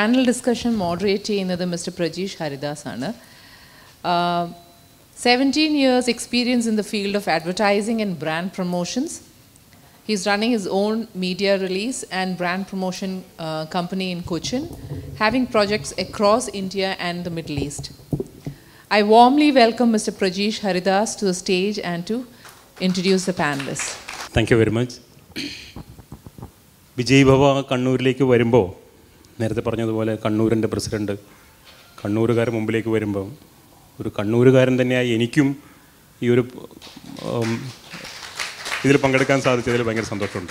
Panel discussion moderate ചെയ്യുന്നത് mister Prajeesh Haridas ആണ് seventeen years experience in the field of advertising and brand promotions He's running his own media release and brand promotion uh, company in Cochin, having projects across India and the Middle East. I warmly welcome Mr. Prajesh Haridas to the stage and to introduce the panelists. Thank you very much Vijay Bhava കണ്ണൂരിലേക്ക് വരുമ്പോൾ നേരത്തെ പറഞ്ഞതുപോലെ കണ്ണൂരിൻ്റെ president കണ്ണൂരുകാർ മുമ്പിലേക്ക് വരുമ്പോൾ ഒരു കണ്ണൂരുകാരൻ തന്നെയായി എനിക്കും ഈ ഒരു ഉം, ഇതിൽ പങ്കെടുക്കാൻ സാധിച്ചതിൽ ഭയങ്കര സന്തോഷമുണ്ട്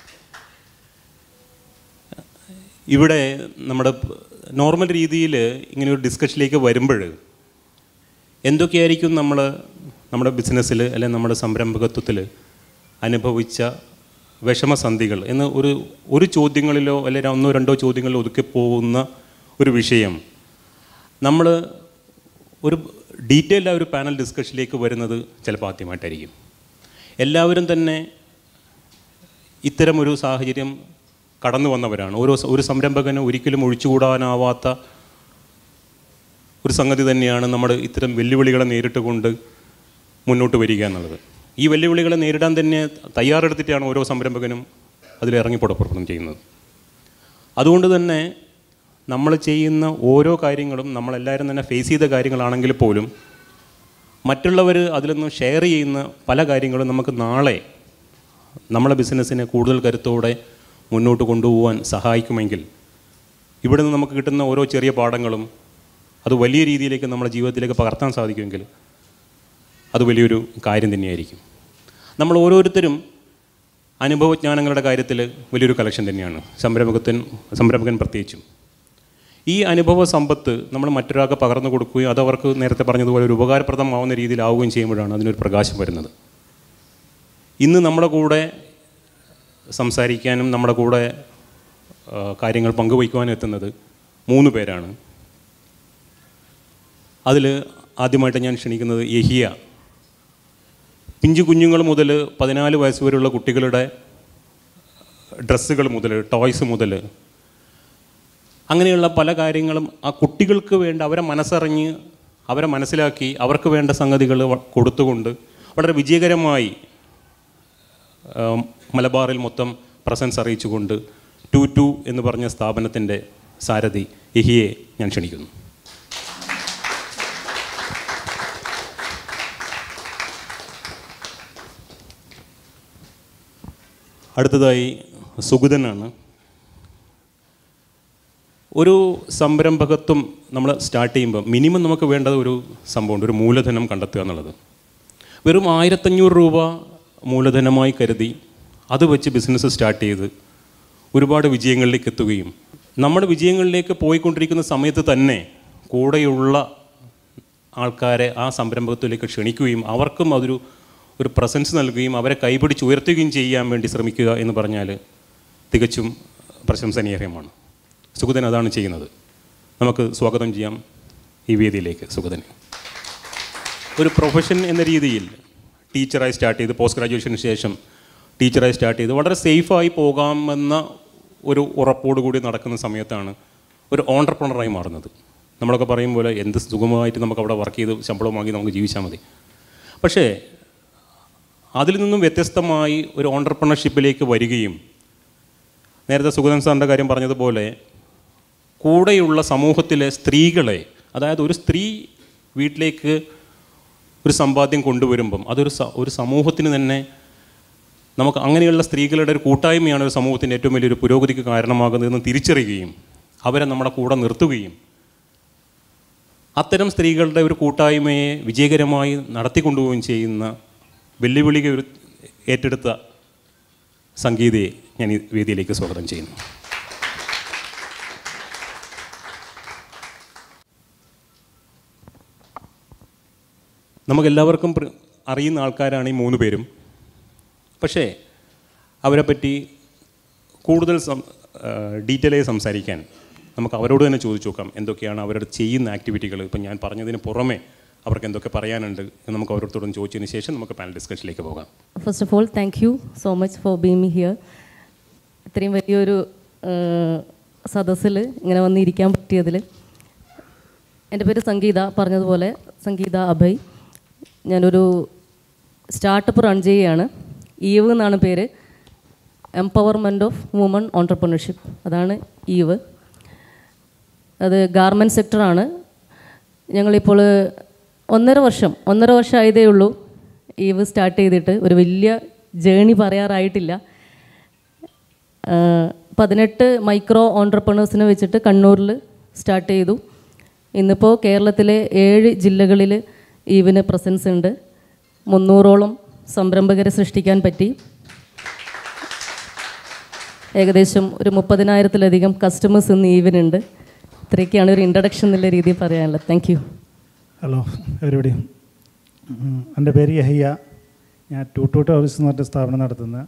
ഇവിടെ നമ്മുടെ നോർമൽ രീതിയിൽ ഇങ്ങനെ ഒരു ഡിസ്കഷനിലേക്ക് വരുമ്പോൾ എന്തൊക്കെയായിരിക്കും നമ്മൾ നമ്മുടെ ബിസിനസ്സിൽ അല്ലെങ്കിൽ നമ്മുടെ സംരംഭകത്വത്തിൽ അനുഭവിച്ച വിഷമസന്ധികൾ എന്ന് ഒരു ഒരു ചോദ്യങ്ങളിലോ അല്ലെങ്കിൽ ഒന്നോ രണ്ടോ ചോദ്യങ്ങളിലോ ഒതുക്കി പോകുന്ന ഒരു വിഷയം നമ്മൾ ഒരു ഡീറ്റെയിൽഡ് ആ ഒരു പാനൽ ഡിസ്കഷനിലേക്ക് വരുന്നത് ചിലപ്പോൾ ആദ്യമായിട്ടായിരിക്കും എല്ലാവരും തന്നെ ഇത്തരമൊരു സാഹചര്യം കടന്നു വന്നവരാണ് ഓരോ സ- ഒരു സംരംഭകന് ഒരിക്കലും ഒഴിച്ചുകൂടാനാവാത്ത ഒരു സംഗതി തന്നെയാണ് നമ്മൾ ഇത്തരം വെല്ലുവിളികളെ നേരിട്ട് കൊണ്ട് മുന്നോട്ട് വരിക എന്നുള്ളത് ഈ വെല്ലുവിളികളെ നേരിടാൻ തന്നെ തയ്യാറെടുത്തിട്ടാണ് ഓരോ സംരംഭകനും അതിൽ ഇറങ്ങി പുറപ്പെടുകയും ചെയ്യുന്നത് അതുകൊണ്ട് തന്നെ നമ്മൾ ചെയ്യുന്ന ഓരോ കാര്യങ്ങളും നമ്മളെല്ലാവരും തന്നെ ഫേസ് ചെയ്ത കാര്യങ്ങളാണെങ്കിൽ പോലും മറ്റുള്ളവർ അതിൽ നിന്ന് ഷെയർ ചെയ്യുന്ന പല കാര്യങ്ങളും നമുക്ക് നാളെ നമ്മളെ ബിസിനസ്സിനെ കൂടുതൽ കരുത്തോടെ മുന്നോട്ട് കൊണ്ടുപോകാൻ സഹായിക്കുമെങ്കിൽ ഇവിടെ നിന്ന് നമുക്ക് കിട്ടുന്ന ഓരോ ചെറിയ പാഠങ്ങളും അത് വലിയ രീതിയിലേക്ക് നമ്മുടെ ജീവിതത്തിലേക്ക് പകർത്താൻ സാധിക്കുമെങ്കിൽ അത് വലിയൊരു കാര്യം തന്നെയായിരിക്കും നമ്മൾ ഓരോരുത്തരും അനുഭവജ്ഞാനങ്ങളുടെ കാര്യത്തിൽ വലിയൊരു കളക്ഷൻ തന്നെയാണ് സംരംഭകത്തിൻ സംരംഭകൻ പ്രത്യേകിച്ചും ഈ അനുഭവ സമ്പത്ത് നമ്മൾ മറ്റൊരാൾക്ക് പകർന്നു കൊടുക്കുകയും അത് അവർക്ക് നേരത്തെ പറഞ്ഞതുപോലെ ഒരു ഉപകാരപ്രദമാവുന്ന രീതിയിലാവുകയും ചെയ്യുമ്പോഴാണ് അതിനൊരു പ്രകാശം വരുന്നത് ഇന്ന് നമ്മുടെ കൂടെ സംസാരിക്കാനും നമ്മുടെ കൂടെ ആ, കാര്യങ്ങൾ പങ്കുവയ്ക്കുവാനും എത്തുന്നത് മൂന്ന് പേരാണ് അതിൽ ആദ്യമായിട്ട് ഞാൻ ക്ഷണിക്കുന്നത് യഹിയ പിഞ്ചു കുഞ്ഞുങ്ങൾ മുതൽ പതിനാല് വയസ്സ് വരെയുള്ള കുട്ടികളുടെ ഡ്രസ്സുകൾ മുതൽ ടോയ്സ് മുതൽ അങ്ങനെയുള്ള പല കാര്യങ്ങളും ആ കുട്ടികൾക്ക് വേണ്ട അവരെ മനസ്സറിഞ്ഞ് അവരെ മനസ്സിലാക്കി അവർക്ക് വേണ്ട സംഗതികൾ വ- കൊടുത്തുകൊണ്ട് വളരെ വിജയകരമായി ആം, മലബാറിൽ മൊത്തം പ്രസൻസ് അറിയിച്ചുകൊണ്ട് ടു ടു എന്ന് പറഞ്ഞ സ്ഥാപനത്തിൻ്റെ സാരഥി ഇഹിയെ ഞാൻ ക്ഷണിക്കുന്നു അടുത്തതായി സുഗതനാണ് ഒരു സംരംഭകത്വം നമ്മൾ സ്റ്റാർട്ട് ചെയ്യുമ്പോൾ മിനിമം നമുക്ക് വേണ്ടത് ഒരു സംഭവമുണ്ട് ഒരു മൂലധനം കണ്ടെത്തുക എന്നുള്ളത് വെറും ആയിരത്തഞ്ഞൂറ് രൂപ മൂലധനമായി കരുതി അത് വെച്ച് ബിസിനസ് സ്റ്റാർട്ട് ചെയ്ത് ഒരുപാട് വിജയങ്ങളിലേക്ക് എത്തുകയും നമ്മുടെ വിജയങ്ങളിലേക്ക് പോയിക്കൊണ്ടിരിക്കുന്ന സമയത്ത് തന്നെ കൂടെയുള്ള ആൾക്കാരെ ആ സംരംഭത്തിലേക്ക് ക്ഷണിക്കുകയും അവർക്കും അതൊരു ഒരു പ്രസൻസ് നൽകുകയും അവരെ കൈപിടിച്ച് ഉയർത്തുകയും ചെയ്യാൻ വേണ്ടി ശ്രമിക്കുക എന്ന് പറഞ്ഞാൽ തികച്ചും പ്രശംസനീയമാണ് സുഗതൻ അതാണ് ചെയ്യുന്നത് നമുക്ക് സ്വാഗതം ചെയ്യാം ഈ വേദിയിലേക്ക് സുഗതനെ ഒരു പ്രൊഫഷൻ എന്ന രീതിയിൽ ടീച്ചറായി സ്റ്റാർട്ട് ചെയ്ത് പോസ്റ്റ് ഗ്രാജുവേഷന് ശേഷം ടീച്ചറായി സ്റ്റാർട്ട് ചെയ്ത് വളരെ സേഫായി പോകാമെന്ന ഒരു ഉറപ്പോടുകൂടി നടക്കുന്ന സമയത്താണ് ഒരു ഓണ്ടർപ്രണറായി മാറുന്നത് നമ്മളൊക്കെ പറയും പോലെ എന്ത് സുഖമായിട്ട് നമുക്ക് അവിടെ വർക്ക് ചെയ്ത് ശമ്പളം വാങ്ങി നമുക്ക് ജീവിച്ചാൽ മതി പക്ഷേ അതിൽ നിന്നും വ്യത്യസ്തമായി ഒരു ഓണ്ടർപ്രണർഷിപ്പിലേക്ക് വരികയും നേരത്തെ സുഗതൻ സാറിൻ്റെ കാര്യം പറഞ്ഞതുപോലെ കൂടെയുള്ള സമൂഹത്തിലെ സ്ത്രീകളെ അതായത് ഒരു സ്ത്രീ വീട്ടിലേക്ക് ഒരു സമ്പാദ്യം കൊണ്ടുവരുമ്പം അതൊരു സ- ഒരു സമൂഹത്തിന് തന്നെ നമുക്ക് അങ്ങനെയുള്ള സ്ത്രീകളുടെ ഒരു കൂട്ടായ്മയാണ് ഒരു സമൂഹത്തിൻ്റെ ഏറ്റവും വലിയൊരു പുരോഗതിക്ക് കാരണമാകുന്നതെന്ന് തിരിച്ചറിയുകയും അവരെ നമ്മുടെ കൂടെ നിർത്തുകയും അത്തരം സ്ത്രീകളുടെ ഒരു കൂട്ടായ്മയെ വിജയകരമായി നടത്തിക്കൊണ്ടുപോവുകയും ചെയ്യുന്ന വെല്ലുവിളികൾ ഒരു ഏറ്റെടുത്ത സംഗീതയെ ഞാൻ ഈ വേദിയിലേക്ക് സ്വാഗതം ചെയ്യുന്നു നമുക്കെല്ലാവർക്കും പ്ര- അറിയുന്ന ആൾക്കാരാണ് ഈ മൂന്ന് പേരും പക്ഷേ അവരെപ്പറ്റി കൂടുതൽ സം ഡീറ്റെയിലായി സംസാരിക്കാൻ നമുക്ക് അവരോട് തന്നെ ചോദിച്ചു നോക്കാം എന്തൊക്കെയാണ് അവരുടെ ചെയ്യുന്ന ആക്ടിവിറ്റികൾ ഇപ്പം ഞാൻ പറഞ്ഞതിന് പുറമെ അവർക്ക് എന്തൊക്കെ പറയാനുണ്ട് എന്ന് നമുക്ക് അവരോടത്തോടും ചോദിച്ചതിന് ശേഷം നമുക്ക് പാനൽ ഡിസ്കഷനിലേക്ക് പോകാം first of all thank you so much for being here ഇത്രയും വലിയൊരു സദസ്സിൽ ഇങ്ങനെ വന്നിരിക്കാൻ പറ്റിയതിൽ എൻ്റെ പേര് സംഗീത പറഞ്ഞതുപോലെ സംഗീത അഭയ് ഞാനൊരു സ്റ്റാർട്ടപ്പ് റൺ ചെയ്യുകയാണ് ഈവ് എന്നാണ് പേര് എംപവർമെൻറ്റ് ഓഫ് വുമൺ ഓൺടർപ്രണർഷിപ്പ് അതാണ് ഈവ് അത് ഗാർമെൻറ്റ് സെക്ടറാണ് ഞങ്ങളിപ്പോൾ ഒന്നര വർഷം ഒന്നര വർഷം ആയതേ ഉള്ളൂ ഈവ് സ്റ്റാർട്ട് ചെയ്തിട്ട് ഒരു വലിയ ജേണി പറയാറായിട്ടില്ല ആ, പതിനെട്ട് മൈക്രോ ഓൺടർപ്രണേഴ്സിനെ വെച്ചിട്ട് കണ്ണൂരിൽ സ്റ്റാർട്ട് ചെയ്തു ഇന്നിപ്പോൾ കേരളത്തിലെ ഏഴ് ജില്ലകളിൽ ഈവിന് പ്രസൻസ് ഉണ്ട് മുന്നൂറോളം സംരംഭകരെ സൃഷ്ടിക്കാൻ പറ്റി ഏകദേശം ഒരു മുപ്പതിനായിരത്തിലധികം കസ്റ്റമേഴ്സ് ഇന്ന് ഈവിനുണ്ട് ഇത്രയൊക്കെയാണ് ഒരു ഇൻട്രഡക്ഷൻ എന്നുള്ള രീതിയിൽ പറയാനുള്ളത് താങ്ക് യു ഹലോ എവരിബഡി എൻ്റെ പേര് യഹിയ ഞാൻ ടു ടു ടോറിസ് എന്ന് പറഞ്ഞ സ്ഥാപനം നടത്തുന്നത്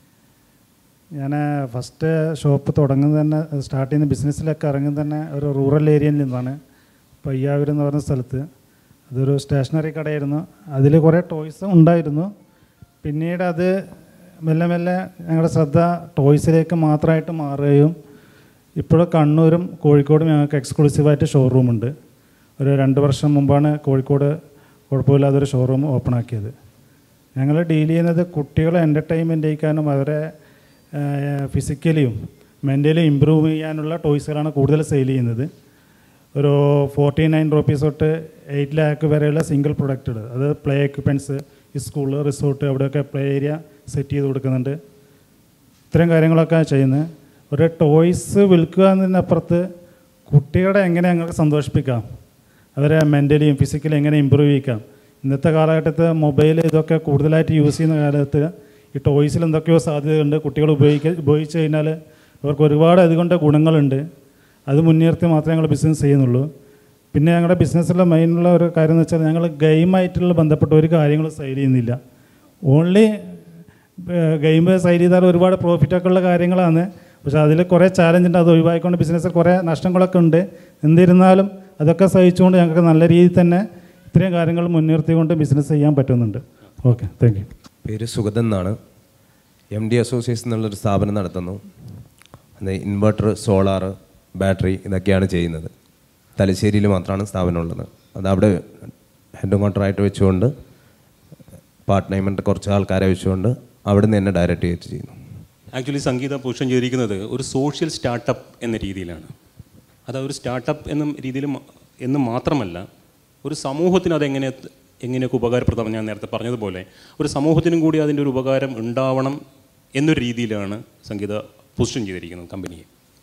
ഞാൻ ഫസ്റ്റ് ഷോപ്പ് തുടങ്ങുന്നത് തന്നെ സ്റ്റാർട്ട് ചെയ്യുന്ന ബിസിനസ്സിലൊക്കെ ഇറങ്ങുന്നത് തന്നെ ഒരു റൂറൽ ഏരിയയിൽ നിന്നാണ് പയ്യാവൂർ എന്ന് പറഞ്ഞ സ്ഥലത്ത് അതൊരു സ്റ്റേഷനറി കടയായിരുന്നു അതിൽ കുറേ ടോയ്സ് ഉണ്ടായിരുന്നു പിന്നീട് അത് മെല്ലെ മെല്ലെ ഞങ്ങളുടെ ശ്രദ്ധ ടോയ്സിലേക്ക് മാത്രമായിട്ട് മാറുകയും ഇപ്പോൾ കണ്ണൂരും കോഴിക്കോടും ഞങ്ങൾക്ക് എക്സ്ക്ലൂസീവായിട്ട് ഷോറൂമുണ്ട് ഒരു രണ്ട് വർഷം മുമ്പാണ് കോഴിക്കോട് കുഴപ്പമില്ലാതൊരു ഷോറൂം ഓപ്പൺ ആക്കിയത് ഞങ്ങൾ ഡീൽ ചെയ്യുന്നത് കുട്ടികളെ എൻ്റർടൈൻമെൻറ്റ് ചെയ്യിക്കാനും അവരെ ഫിസിക്കലിയും മെൻ്റലിയും ഇമ്പ്രൂവ് ചെയ്യാനുള്ള ടോയ്സുകളാണ് കൂടുതൽ സെയിൽ ചെയ്യുന്നത് ഒരു ഫോർട്ടി നയൻ റുപ്പീസ് തൊട്ട് എയ്റ്റ് ലാക്ക് വരെയുള്ള സിംഗിൾ പ്രൊഡക്റ്റുകൾ അത് പ്ലേ എക്യുപ്മെൻറ്റ്സ് സ്കൂൾ റിസോർട്ട് അവിടെയൊക്കെ പ്ലേ ഏരിയ സെറ്റ് ചെയ്ത് കൊടുക്കുന്നുണ്ട് ഇത്തരം കാര്യങ്ങളൊക്കെ ചെയ്യുന്നത് ഒരു ടോയ്സ് വിൽക്കുക എന്നതിനപ്പുറത്ത് കുട്ടികളെ എങ്ങനെ ഞങ്ങൾക്ക് സന്തോഷിപ്പിക്കാം അവരെ മെൻ്റലിയും ഫിസിക്കലിയും എങ്ങനെ ഇമ്പ്രൂവ് ചെയ്യിക്കാം ഇന്നത്തെ കാലഘട്ടത്തിൽ മൊബൈൽ ഇതൊക്കെ കൂടുതലായിട്ട് യൂസ് ചെയ്യുന്ന കാലത്ത് ഈ ടോയ്സിൽ എന്തൊക്കെയോ സാധ്യതയുണ്ട് കുട്ടികൾ ഉപയോഗിക്ക ഉപയോഗിച്ച് കഴിഞ്ഞാൽ അവർക്ക് ഒരുപാട് അതുകൊണ്ട് ഗുണങ്ങളുണ്ട് അത് മുൻനിർത്തി മാത്രമേ ഞങ്ങൾ ബിസിനസ് ചെയ്യുന്നുള്ളൂ പിന്നെ ഞങ്ങളുടെ ബിസിനസ്സിലെ മെയിനുള്ള ഒരു കാര്യം എന്ന് വെച്ചാൽ ഞങ്ങൾ ഗെയിമായിട്ടുള്ള ബന്ധപ്പെട്ട ഒരു കാര്യങ്ങളും സെയിൽ ചെയ്യുന്നില്ല ഓൺലി ഗെയിം സൈഡ് ചെയ്താൽ ഒരുപാട് പ്രോഫിറ്റൊക്കെ ഉള്ള കാര്യങ്ങളാണ് പക്ഷേ അതിൽ കുറേ ചാലഞ്ച് ഉണ്ട് അത് ഒഴിവാക്കിക്കൊണ്ട് ബിസിനസ്സിൽ കുറേ നഷ്ടങ്ങളൊക്കെ ഉണ്ട് എന്നിരുന്നാലും അതൊക്കെ സഹിച്ചുകൊണ്ട് ഞങ്ങൾക്ക് നല്ല രീതിയിൽ തന്നെ ഇത്രയും കാര്യങ്ങൾ മുൻനിർത്തിക്കൊണ്ട് ബിസിനസ് ചെയ്യാൻ പറ്റുന്നുണ്ട് ഓക്കെ താങ്ക് യു പേര് സുഗതൻ എന്നാണ് എം ഡി അസോസിയേഷൻ എന്നുള്ളൊരു സ്ഥാപനം നടത്തുന്നു അത് ഇൻവെർട്ടർ സോളാർ ബാറ്ററി ഇതൊക്കെയാണ് ചെയ്യുന്നത് തലശ്ശേരിയിൽ മാത്രമാണ് സ്ഥാപനം ഉള്ളത് അത് അവിടെ ഹെഡ് ക്വാർട്ടറായിട്ട് വെച്ചുകൊണ്ട് പാർട്ട് ടൈമിൻ്റെ കുറച്ച് ആൾക്കാരെ വെച്ചുകൊണ്ട് അവിടെ നിന്ന് തന്നെ ഡയറക്റ്റ് ചെയ്ത് ചെയ്യുന്നു ആക്ച്വലി സംഗീത പുരുഷൻ ചെയ്തിരിക്കുന്നത് ഒരു സോഷ്യൽ സ്റ്റാർട്ടപ്പ് എന്ന രീതിയിലാണ് അത് ഒരു സ്റ്റാർട്ടപ്പ് എന്ന രീതിയിൽ മ- എന്ന് മാത്രമല്ല ഒരു സമൂഹത്തിന് അതെങ്ങനെ എങ്ങനെയൊക്കെ ഉപകാരപ്രദം ഞാൻ നേരത്തെ പറഞ്ഞതുപോലെ ഒരു സമൂഹത്തിനും കൂടി അതിൻ്റെ ഒരു ഉപകാരം ഉണ്ടാവണം എന്നൊരു രീതിയിലാണ് സംഗീത പൊസിഷൻ ചെയ്തിരിക്കുന്നത് കമ്പനിയെ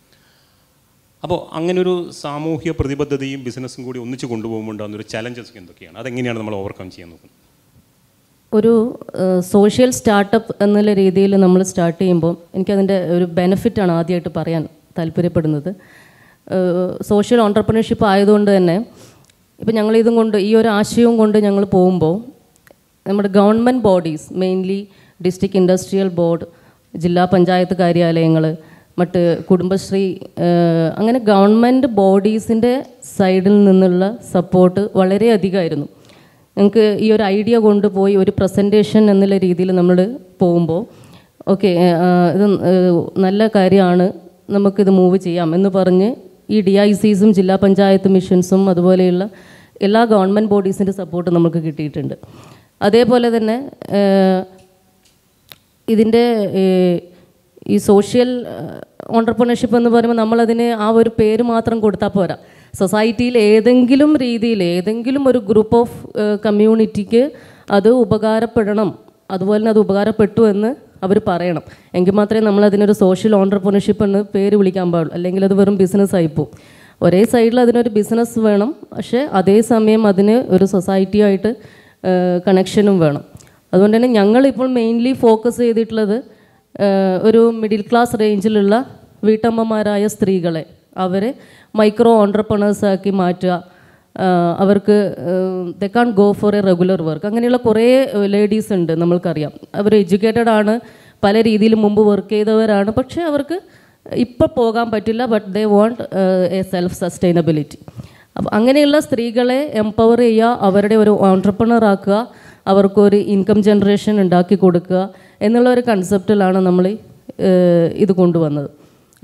അപ്പോൾ അങ്ങനെ ഒരു സാമൂഹ്യ പ്രതിബദ്ധതയും ബിസിനസ്സും കൂടി ഒന്നിച്ച് കൊണ്ടുപോകുമ്പോൾ ഉണ്ടാകുന്ന ഒരു ചലഞ്ചസ് എന്തൊക്കെയാണ് അതെങ്ങനെയാണ് നമ്മൾ ഓവർകം ചെയ്യാൻ നോക്കുന്നത് ഒരു സോഷ്യൽ സ്റ്റാർട്ടപ്പ് എന്നുള്ള രീതിയിൽ നമ്മൾ സ്റ്റാർട്ട് ചെയ്യുമ്പോൾ എനിക്കതിൻ്റെ ഒരു ബെനിഫിറ്റാണ് ആദ്യമായിട്ട് പറയാൻ താല്പര്യപ്പെടുന്നത് സോഷ്യൽ ഓണ്ടർപ്രണർഷിപ്പ് ആയതുകൊണ്ട് തന്നെ ഇപ്പം ഞങ്ങൾ ഇതും കൊണ്ട് ഈ ഒരു ആശയവും കൊണ്ട് ഞങ്ങൾ പോകുമ്പോൾ നമ്മുടെ government bodies mainly district industrial board ജില്ലാ പഞ്ചായത്ത് കാര്യാലയങ്ങൾ മറ്റ് കുടുംബശ്രീ ഏഹ്, അങ്ങനെ ഗവൺമെൻറ് ബോഡീസിൻ്റെ സൈഡിൽ നിന്നുള്ള സപ്പോർട്ട് വളരെ അധികമായിരുന്നു ഞങ്ങൾക്ക് ഈ ഒരു ഐഡിയ കൊണ്ടുപോയി ഒരു പ്രസൻറ്റേഷൻ എന്നുള്ള രീതിയിൽ നമ്മൾ പോകുമ്പോൾ ഓക്കെ ഇത് ഏഹ്, നല്ല കാര്യമാണ് നമുക്കിത് മൂവ് ചെയ്യാം എന്ന് പറഞ്ഞ് ഈ ഡി ഐ സിസും ജില്ലാ പഞ്ചായത്ത് മിഷൻസും അതുപോലെയുള്ള എല്ലാ ഗവൺമെൻറ് ബോഡീസിൻ്റെ സപ്പോർട്ട് നമുക്ക് കിട്ടിയിട്ടുണ്ട് അതേപോലെ തന്നെ ഏഹ്, ഇതിൻ്റെ ഏഹ്, ഈ സോഷ്യൽ ഓണ്ടർപ്രണർഷിപ്പ് എന്ന് പറയുമ്പോൾ നമ്മളതിന് ആ ഒരു പേര് മാത്രം കൊടുത്താൽ പോരാ സൊസൈറ്റിയിൽ ഏതെങ്കിലും രീതിയിൽ ഏതെങ്കിലും ഒരു ഗ്രൂപ്പ് ഓഫ് കമ്മ്യൂണിറ്റിക്ക് അത് ഉപകാരപ്പെടണം അതുപോലെ തന്നെ അത് ഉപകാരപ്പെട്ടു എന്ന് അവർ പറയണം എങ്കിൽ മാത്രമേ നമ്മൾ അതിനൊരു സോഷ്യൽ ഓണ്ടർപ്രണർഷിപ്പ് എന്ന് പേര് വിളിക്കാൻ പാടുള്ളൂ അല്ലെങ്കിൽ അത് വെറും ബിസിനസ് ആയിപ്പോവും ഒരേ സൈഡിൽ അതിനൊരു ബിസിനസ് വേണം പക്ഷേ അതേസമയം അതിന് ഒരു സൊസൈറ്റിയായിട്ട് കണക്ഷനും വേണം അതുകൊണ്ട് തന്നെ ഞങ്ങളിപ്പോൾ മെയിൻലി ഫോക്കസ് ചെയ്തിട്ടുള്ളത് ഏഹ്, ഒരു മിഡിൽ ക്ലാസ് റേഞ്ചിലുള്ള വീട്ടമ്മമാരായ സ്ത്രീകളെ അവരെ മൈക്രോ ഓണ്ടർപ്രണേഴ്സാക്കി മാറ്റുക ആഹ്, അവർക്ക് they can't go for a regular work അങ്ങനെയുള്ള കുറേ ലേഡീസ് ഉണ്ട് നമ്മൾക്കറിയാം അവർ എഡ്യൂക്കേറ്റഡ് ആണ് പല രീതിയിൽ മുമ്പ് വർക്ക് ചെയ്തവരാണ് പക്ഷേ അവർക്ക് ഇപ്പോൾ പോകാൻ പറ്റില്ല but they want a self sustainability അപ്പോൾ അങ്ങനെയുള്ള സ്ത്രീകളെ എംപവർ ചെയ്യുക അവരുടെ ഒരു ഓൺട്രപ്രണർ ആക്കുക അവർക്കൊരു ഇൻകം ജനറേഷൻ ഉണ്ടാക്കി കൊടുക്കുക എന്നുള്ള ഒരു കൺസെപ്റ്റിലാണ് നമ്മൾ ഏഹ്, ഇത് കൊണ്ടുവന്നത്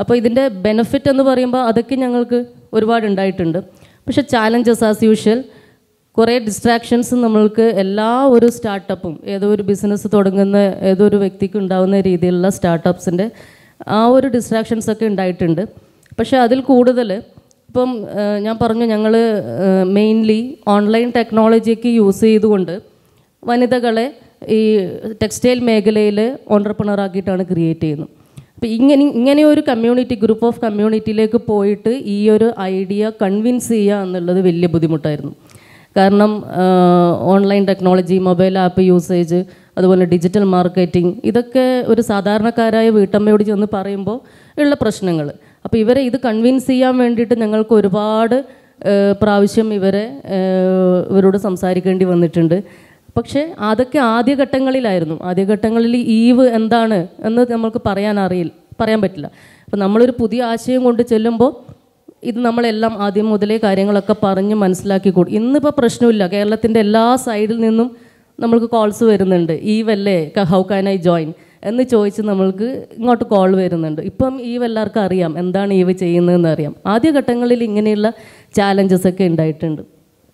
അപ്പോൾ ഇതിൻ്റെ ബെനിഫിറ്റ് എന്ന് പറയുമ്പോൾ അതൊക്കെ ഞങ്ങൾക്ക് ഒരുപാട് ഉണ്ടായിട്ടുണ്ട് പക്ഷേ ചാലഞ്ചസ് ആസ് യൂഷ്വൽ കുറേ ഡിസ്ട്രാക്ഷൻസ് നമ്മൾക്ക് എല്ലാ ഒരു സ്റ്റാർട്ടപ്പും ഏതോ ഒരു ബിസിനസ് തുടങ്ങുന്ന ഏതോ ഒരു വ്യക്തിക്ക് ഉണ്ടാകുന്ന രീതിയിലുള്ള സ്റ്റാർട്ടപ്സിൻ്റെ ആ ഒരു ഡിസ്ട്രാക്ഷൻസ് ഒക്കെ ഉണ്ടായിട്ടുണ്ട് പക്ഷേ അതിൽ കൂടുതൽ ഇപ്പം ആ, ഞാൻ പറഞ്ഞു ഞങ്ങൾ മെയിൻലി ഓൺലൈൻ ടെക്നോളജിക്ക് യൂസ് ചെയ്തുകൊണ്ട് വനിതകളെ ഈ ടെക്സ്റ്റൈൽ മേഖലയിൽ ഓണ്ടർപ്രണറാക്കിയിട്ടാണ് ക്രിയേറ്റ് ചെയ്യുന്നത് അപ്പോൾ ഇങ്ങനെ ഇങ്ങനെ ഒരു കമ്മ്യൂണിറ്റി ഗ്രൂപ്പ് ഓഫ് കമ്മ്യൂണിറ്റിയിലേക്ക് പോയിട്ട് ഈ ഒരു ഐഡിയ കൺവിൻസ് ചെയ്യുക എന്നുള്ളത് വലിയ ബുദ്ധിമുട്ടായിരുന്നു കാരണം online technology mobile app usage അതുപോലെ ഡിജിറ്റൽ മാർക്കറ്റിംഗ് ഇതൊക്കെ ഒരു സാധാരണക്കാരായ വീട്ടമ്മയോട് ചെന്ന് പറയുമ്പോൾ ഉള്ള പ്രശ്നങ്ങൾ അപ്പോൾ ഇവരെ ഇത് കൺവിൻസ് ചെയ്യാൻ വേണ്ടിയിട്ട് ഞങ്ങൾക്ക് ഒരുപാട് ഏഹ്, പ്രാവശ്യം ഇവരെ ഏഹ്, ഇവരോട് സംസാരിക്കേണ്ടി വന്നിട്ടുണ്ട് പക്ഷേ അതൊക്കെ ആദ്യഘട്ടങ്ങളിലായിരുന്നു ആദ്യഘട്ടങ്ങളിൽ ഈവ് എന്താണ് എന്ന് നമുക്ക് പറയാൻ അറിയില്ല പറയാൻ പറ്റില്ല അപ്പോൾ നമ്മളൊരു പുതിയ ആശയം കൊണ്ട് ചെല്ലുമ്പോൾ ഇത് നമ്മളെല്ലാം ആദ്യം മുതലേ കാര്യങ്ങളൊക്കെ പറഞ്ഞ് മനസ്സിലാക്കി കൊടുക്കും ഇന്നിപ്പോൾ പ്രശ്നമില്ല കേരളത്തിൻ്റെ എല്ലാ സൈഡിൽ നിന്നും നമ്മൾക്ക് കോൾസ് വരുന്നുണ്ട് ഈവല്ലേ ഹൗ കാൻ ഐ ജോയിൻ എന്ന് ചോദിച്ച് നമ്മൾക്ക് ഇങ്ങോട്ട് കോൾ വരുന്നുണ്ട് ഇപ്പം ഈവ് എല്ലാവർക്കും അറിയാം എന്താണ് ഈവ് ചെയ്യുന്നതെന്ന് അറിയാം ആദ്യഘട്ടങ്ങളിൽ ഇങ്ങനെയുള്ള ചാലഞ്ചസ് ഒക്കെ ഉണ്ടായിട്ടുണ്ട്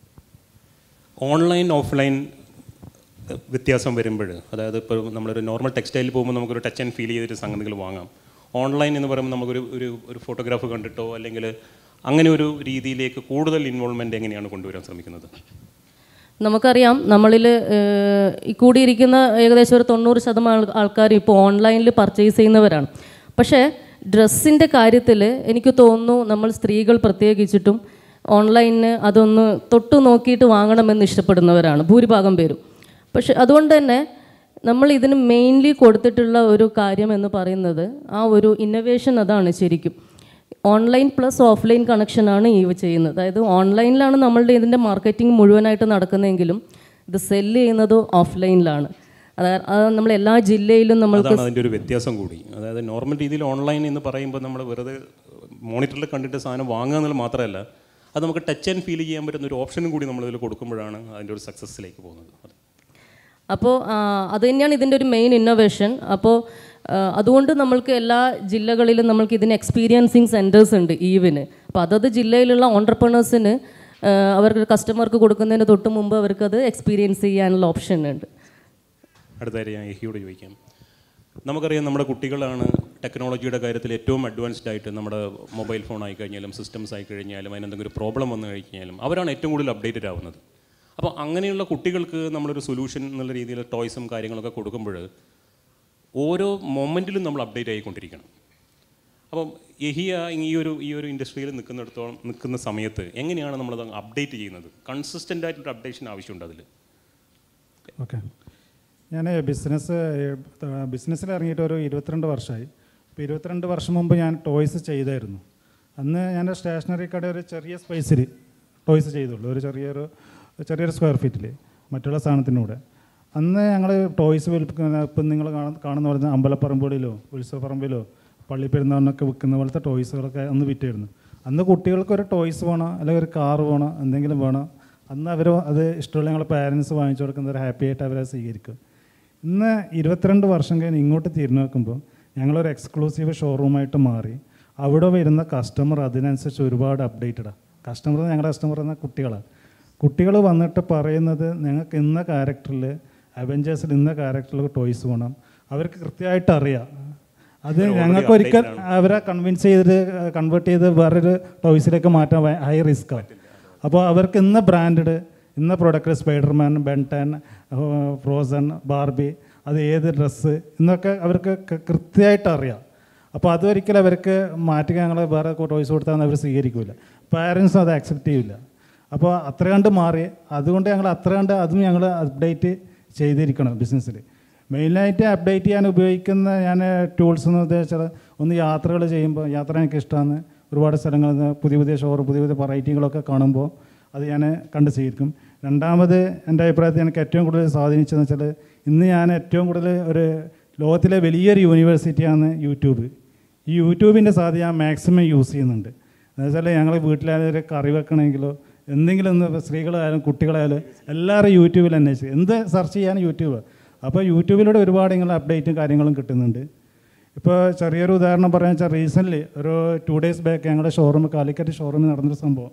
ഓൺലൈൻ ഓഫ്ലൈൻ എഹ്, വ്യത്യാസം വരുമ്പോൾ അതായത് ഇപ്പോൾ നമ്മളൊരു നോർമൽ ടെക്സ്റ്റൈലിൽ പോകുമ്പോൾ നമുക്കൊരു ടച്ച് ആൻഡ് ഫീൽ ചെയ്തൊരു സംഗതികൾ വാങ്ങാം ഓൺലൈൻ എന്ന് പറയുമ്പോൾ നമുക്കൊരു ഒരു ഒരു ഫോട്ടോഗ്രാഫ് കണ്ടിട്ടോ അല്ലെങ്കിൽ അങ്ങനെ ഒരു രീതിയിലേക്ക് കൂടുതൽ ഇൻവോൾവ്മെൻ്റ് എങ്ങനെയാണ് കൊണ്ടുവരാൻ ശ്രമിക്കുന്നത് നമുക്കറിയാം നമ്മളിൽ ഈ കൂടിയിരിക്കുന്ന ഏകദേശം ഒരു തൊണ്ണൂറ് ശതമാനം ആൾക്കാർ ഇപ്പോൾ ഓൺലൈനിൽ പർച്ചേസ് ചെയ്യുന്നവരാണ് പക്ഷേ ഡ്രസ്സിൻ്റെ കാര്യത്തിൽ എനിക്ക് തോന്നുന്നു നമ്മൾ സ്ത്രീകൾ പ്രത്യേകിച്ചിട്ടും ഓൺലൈനിന് അതൊന്ന് തൊട്ടു നോക്കിയിട്ട് വാങ്ങണമെന്ന് ഇഷ്ടപ്പെടുന്നവരാണ് ഭൂരിഭാഗം പേരും പക്ഷെ അതുകൊണ്ട് തന്നെ നമ്മൾ ഇതിന് മെയിൻലി കൊടുത്തിട്ടുള്ള ഒരു കാര്യം എന്ന് പറയുന്നത് ആ ഒരു ഇന്നൊവേഷൻ അതാണ് ശരിക്കും ഓൺലൈൻ പ്ലസ് ഓഫ്ലൈൻ കണക്ഷനാണ് ഈവ് ചെയ്യുന്നത് അതായത് ഓൺലൈനിലാണ് നമ്മളുടെ ഇതിൻ്റെ മാർക്കറ്റിംഗ് മുഴുവനായിട്ട് നടക്കുന്നതെങ്കിലും ഇത് സെല്ല് ചെയ്യുന്നത് ഓഫ്ലൈനിലാണ് അതായത് അത് നമ്മൾ എല്ലാ ജില്ലയിലും നമ്മൾക്ക് അതാണ് അതിൻ്റെ ഒരു വ്യത്യാസം കൂടി അതായത് നോർമൽ രീതിയിൽ ഓൺലൈൻ എന്ന് പറയുമ്പോൾ നമ്മൾ വെറുതെ മോണിറ്ററിൽ കണ്ടിട്ട് സാധനം വാങ്ങുക എന്നുള്ളത് മാത്രമല്ല അത് നമുക്ക് ടച്ച് ആൻഡ് ഫീൽ ചെയ്യാൻ പറ്റുന്ന ഒരു ഓപ്ഷനും കൂടി നമ്മളിതിൽ കൊടുക്കുമ്പോഴാണ് അതിൻ്റെ ഒരു സക്സസ്സിലേക്ക് പോകുന്നത് അതെ അപ്പോൾ അത് തന്നെയാണ് ഇതിൻ്റെ ഒരു മെയിൻ ഇന്നോവേഷൻ അപ്പോൾ അതുകൊണ്ട് നമ്മൾക്ക് എല്ലാ ജില്ലകളിലും നമ്മൾക്ക് ഇതിന് എക്സ്പീരിയൻസിങ് സെൻറ്റേഴ്സ് ഉണ്ട് ഈവിന് അപ്പോൾ അതത് ജില്ലയിലുള്ള ഓണ്ടർപ്രണേഴ്സിന് അവർക്ക് കസ്റ്റമർക്ക് കൊടുക്കുന്നതിന് തൊട്ട് മുമ്പ് അവർക്കത് എക്സ്പീരിയൻസ് ചെയ്യാനുള്ള ഓപ്ഷൻ ഉണ്ട് അടുത്തായിട്ട് ഞാൻ യഹിയോട് ചോദിക്കാം നമുക്കറിയാം നമ്മുടെ കുട്ടികളാണ് ടെക്നോളജിയുടെ കാര്യത്തിൽ ഏറ്റവും അഡ്വാൻസ്ഡ് ആയിട്ട് നമ്മുടെ മൊബൈൽ ഫോൺ ആയി കഴിഞ്ഞാലും സിസ്റ്റംസ് ആയി കഴിഞ്ഞാലും അതിനെന്തെങ്കിലും ഒരു പ്രോബ്ലം വന്നു കഴിഞ്ഞാലും അവരാണ് ഏറ്റവും കൂടുതൽ അപ്ഡേറ്റഡ് ആവുന്നത് അപ്പോൾ അങ്ങനെയുള്ള കുട്ടികൾക്ക് നമ്മളൊരു സൊല്യൂഷൻ എന്നുള്ള രീതിയിൽ ടോയ്സും കാര്യങ്ങളൊക്കെ കൊടുക്കുമ്പോൾ ഓരോ മൊമെൻറ്റിലും നമ്മൾ അപ്ഡേറ്റ് ആയിക്കൊണ്ടിരിക്കണം അപ്പം യഹിയ ഈ ഒരു ഈ ഒരു ഇൻഡസ്ട്രിയിൽ നിൽക്കുന്നിടത്തോളം നിൽക്കുന്ന സമയത്ത് എങ്ങനെയാണ് നമ്മളത് അപ്ഡേറ്റ് ചെയ്യുന്നത് കൺസിസ്റ്റൻ്റ് ആയിട്ടൊരു അപ്ഡേഷൻ ആവശ്യമുണ്ട് അതിൽ ഓക്കെ ഞാൻ ബിസിനസ് ബിസിനസ്സിൽ ഇറങ്ങിയിട്ട് ഒരു ഇരുപത്തിരണ്ട് വർഷമായി ഇപ്പോൾ ഇരുപത്തിരണ്ട് വർഷം മുമ്പ് ഞാൻ ടോയ്സ് ചെയ്തായിരുന്നു അന്ന് ഞാൻ സ്റ്റേഷനറി കട ഒരു ചെറിയ സ്പേസിൽ ടോയ്സ് ചെയ്തുള്ളൂ ഒരു ചെറിയൊരു ചെറിയൊരു സ്ക്വയർ ഫീറ്റിൽ മറ്റുള്ള സാധനത്തിൻ്റെ കൂടെ അന്ന് ഞങ്ങൾ ടോയ്സ് വിൽക്കുന്ന ഇപ്പം നിങ്ങൾ കാണുന്ന പോലെ അമ്പലപ്പറമ്പുകളിലോ ഉത്സവപ്പറമ്പിലോ പള്ളിപ്പെരുന്നാളിനൊക്കെ വിൽക്കുന്ന പോലത്തെ ടോയ്സുകളൊക്കെ അന്ന് വിറ്റായിരുന്നു അന്ന് കുട്ടികൾക്ക് ഒരു ടോയ്സ് വേണം അല്ലെങ്കിൽ ഒരു കാർ വേണം എന്തെങ്കിലും വേണം അന്ന് അവർ അത് ഇഷ്ടമുള്ള ഞങ്ങളെ പാരൻസ് വാങ്ങിച്ചു കൊടുക്കുന്ന ഒരു ഹാപ്പി ആയിട്ട് അവരെ സ്വീകരിക്കും ഇന്ന് ഇരുപത്തിരണ്ട് വർഷം കഴിഞ്ഞ് ഇങ്ങോട്ട് തിരിഞ്ഞു നോക്കുമ്പോൾ ഞങ്ങളൊരു എക്സ്ക്ലൂസീവ് ഷോറൂമായിട്ട് മാറി അവിടെ വരുന്ന കസ്റ്റമർ അതിനനുസരിച്ച് ഒരുപാട് അപ്ഡേറ്റഡാണ് കസ്റ്റമർ ഞങ്ങളുടെ കസ്റ്റമർ എന്ന കുട്ടികളാണ് കുട്ടികൾ വന്നിട്ട് പറയുന്നത് ഞങ്ങൾക്ക് ഇന്ന ക്യാരക്ടറിൽ അവഞ്ചേഴ്സിൽ ഇന്ന ക്യാരക്ടറിൽ ടോയ്സ് വേണം അവർക്ക് കൃത്യമായിട്ട് അറിയാം അത് ഞങ്ങൾക്ക് ഒരിക്കൽ അവരെ കൺവിൻസ് ചെയ്തിട്ട് കൺവേർട്ട് ചെയ്ത് വേറൊരു ടോയ്സിലേക്ക് മാറ്റാൻ ഹൈ റിസ്ക്കാണ് അപ്പോൾ അവർക്ക് ഇന്ന ബ്രാൻഡഡ് ഇന്ന product Spiderman Ben Ten Frozen Barbie അത് ഏത് ഡ്രസ്സ് എന്നൊക്കെ അവർക്ക് ക- കൃത്യമായിട്ട് അറിയാം അപ്പോൾ അതൊരിക്കലും അവർക്ക് മാറ്റി ഞങ്ങൾ വേറെ ടോയ്സ് കൊടുത്താൽ അവർ സ്വീകരിക്കില്ല പാരൻസും അത് അക്സെപ്റ്റ് ചെയ്യില്ല അപ്പോൾ അത്ര കണ്ട് മാറി അതുകൊണ്ട് ഞങ്ങൾ അത്ര കണ്ട് അതും ഞങ്ങൾ അപ്ഡേറ്റ് ചെയ്തിരിക്കണം ബിസിനസ്സിൽ മെയിനായിട്ട് അപ്ഡേറ്റ് ചെയ്യാൻ ഉപയോഗിക്കുന്ന ഞാൻ ടൂൾസ് എന്ന് ഉദ്ദേശിച്ചത് ഒന്ന് യാത്രകൾ ചെയ്യുമ്പോൾ യാത്ര എനിക്ക് ഇഷ്ടമാണ് ഒരുപാട് സ്ഥലങ്ങളിൽ നിന്ന് പുതിയ പുതിയ ഷോറ് പുതിയ പുതിയ വെറൈറ്റികളൊക്കെ കാണുമ്പോൾ അത് ഞാൻ കണ്ട് സ്വീകരിക്കും രണ്ടാമത് എൻ്റെ അഭിപ്രായത്തിൽ എനിക്ക് ഏറ്റവും കൂടുതൽ സ്വാധീനിച്ചതെന്ന് വെച്ചാൽ ഇന്ന് ഞാൻ ഏറ്റവും കൂടുതൽ ഒരു ലോകത്തിലെ വലിയൊരു യൂണിവേഴ്സിറ്റിയാണ് യൂട്യൂബ് ഈ യൂട്യൂബിൻ്റെ സാധ്യത ഞാൻ മാക്സിമം യൂസ് ചെയ്യുന്നുണ്ട് എന്നുവെച്ചാൽ ഞങ്ങൾ വീട്ടിലായാലും ഒരു കറി വെക്കണമെങ്കിലോ എന്തെങ്കിലും ഒന്ന് സ്ത്രീകളായാലും കുട്ടികളായാലും എല്ലാവരും യൂട്യൂബിൽ അന്വേഷിച്ചു എന്ത് സെർച്ച് ചെയ്യാൻ യൂട്യൂബ് അപ്പോൾ യൂട്യൂബിലൂടെ ഒരുപാട് നിങ്ങൾ അപ്ഡേറ്റും കാര്യങ്ങളും കിട്ടുന്നുണ്ട് ഇപ്പോൾ ചെറിയൊരു ഉദാഹരണം പറയാൻ വെച്ചാൽ റീസെൻ്റ്ലി ഒരു ടു ഡേയ്സ് ബാക്ക് ഞങ്ങളുടെ ഷോറൂം കാലിക്കറ്റ് ഷോറൂമിൽ നടന്നൊരു സംഭവം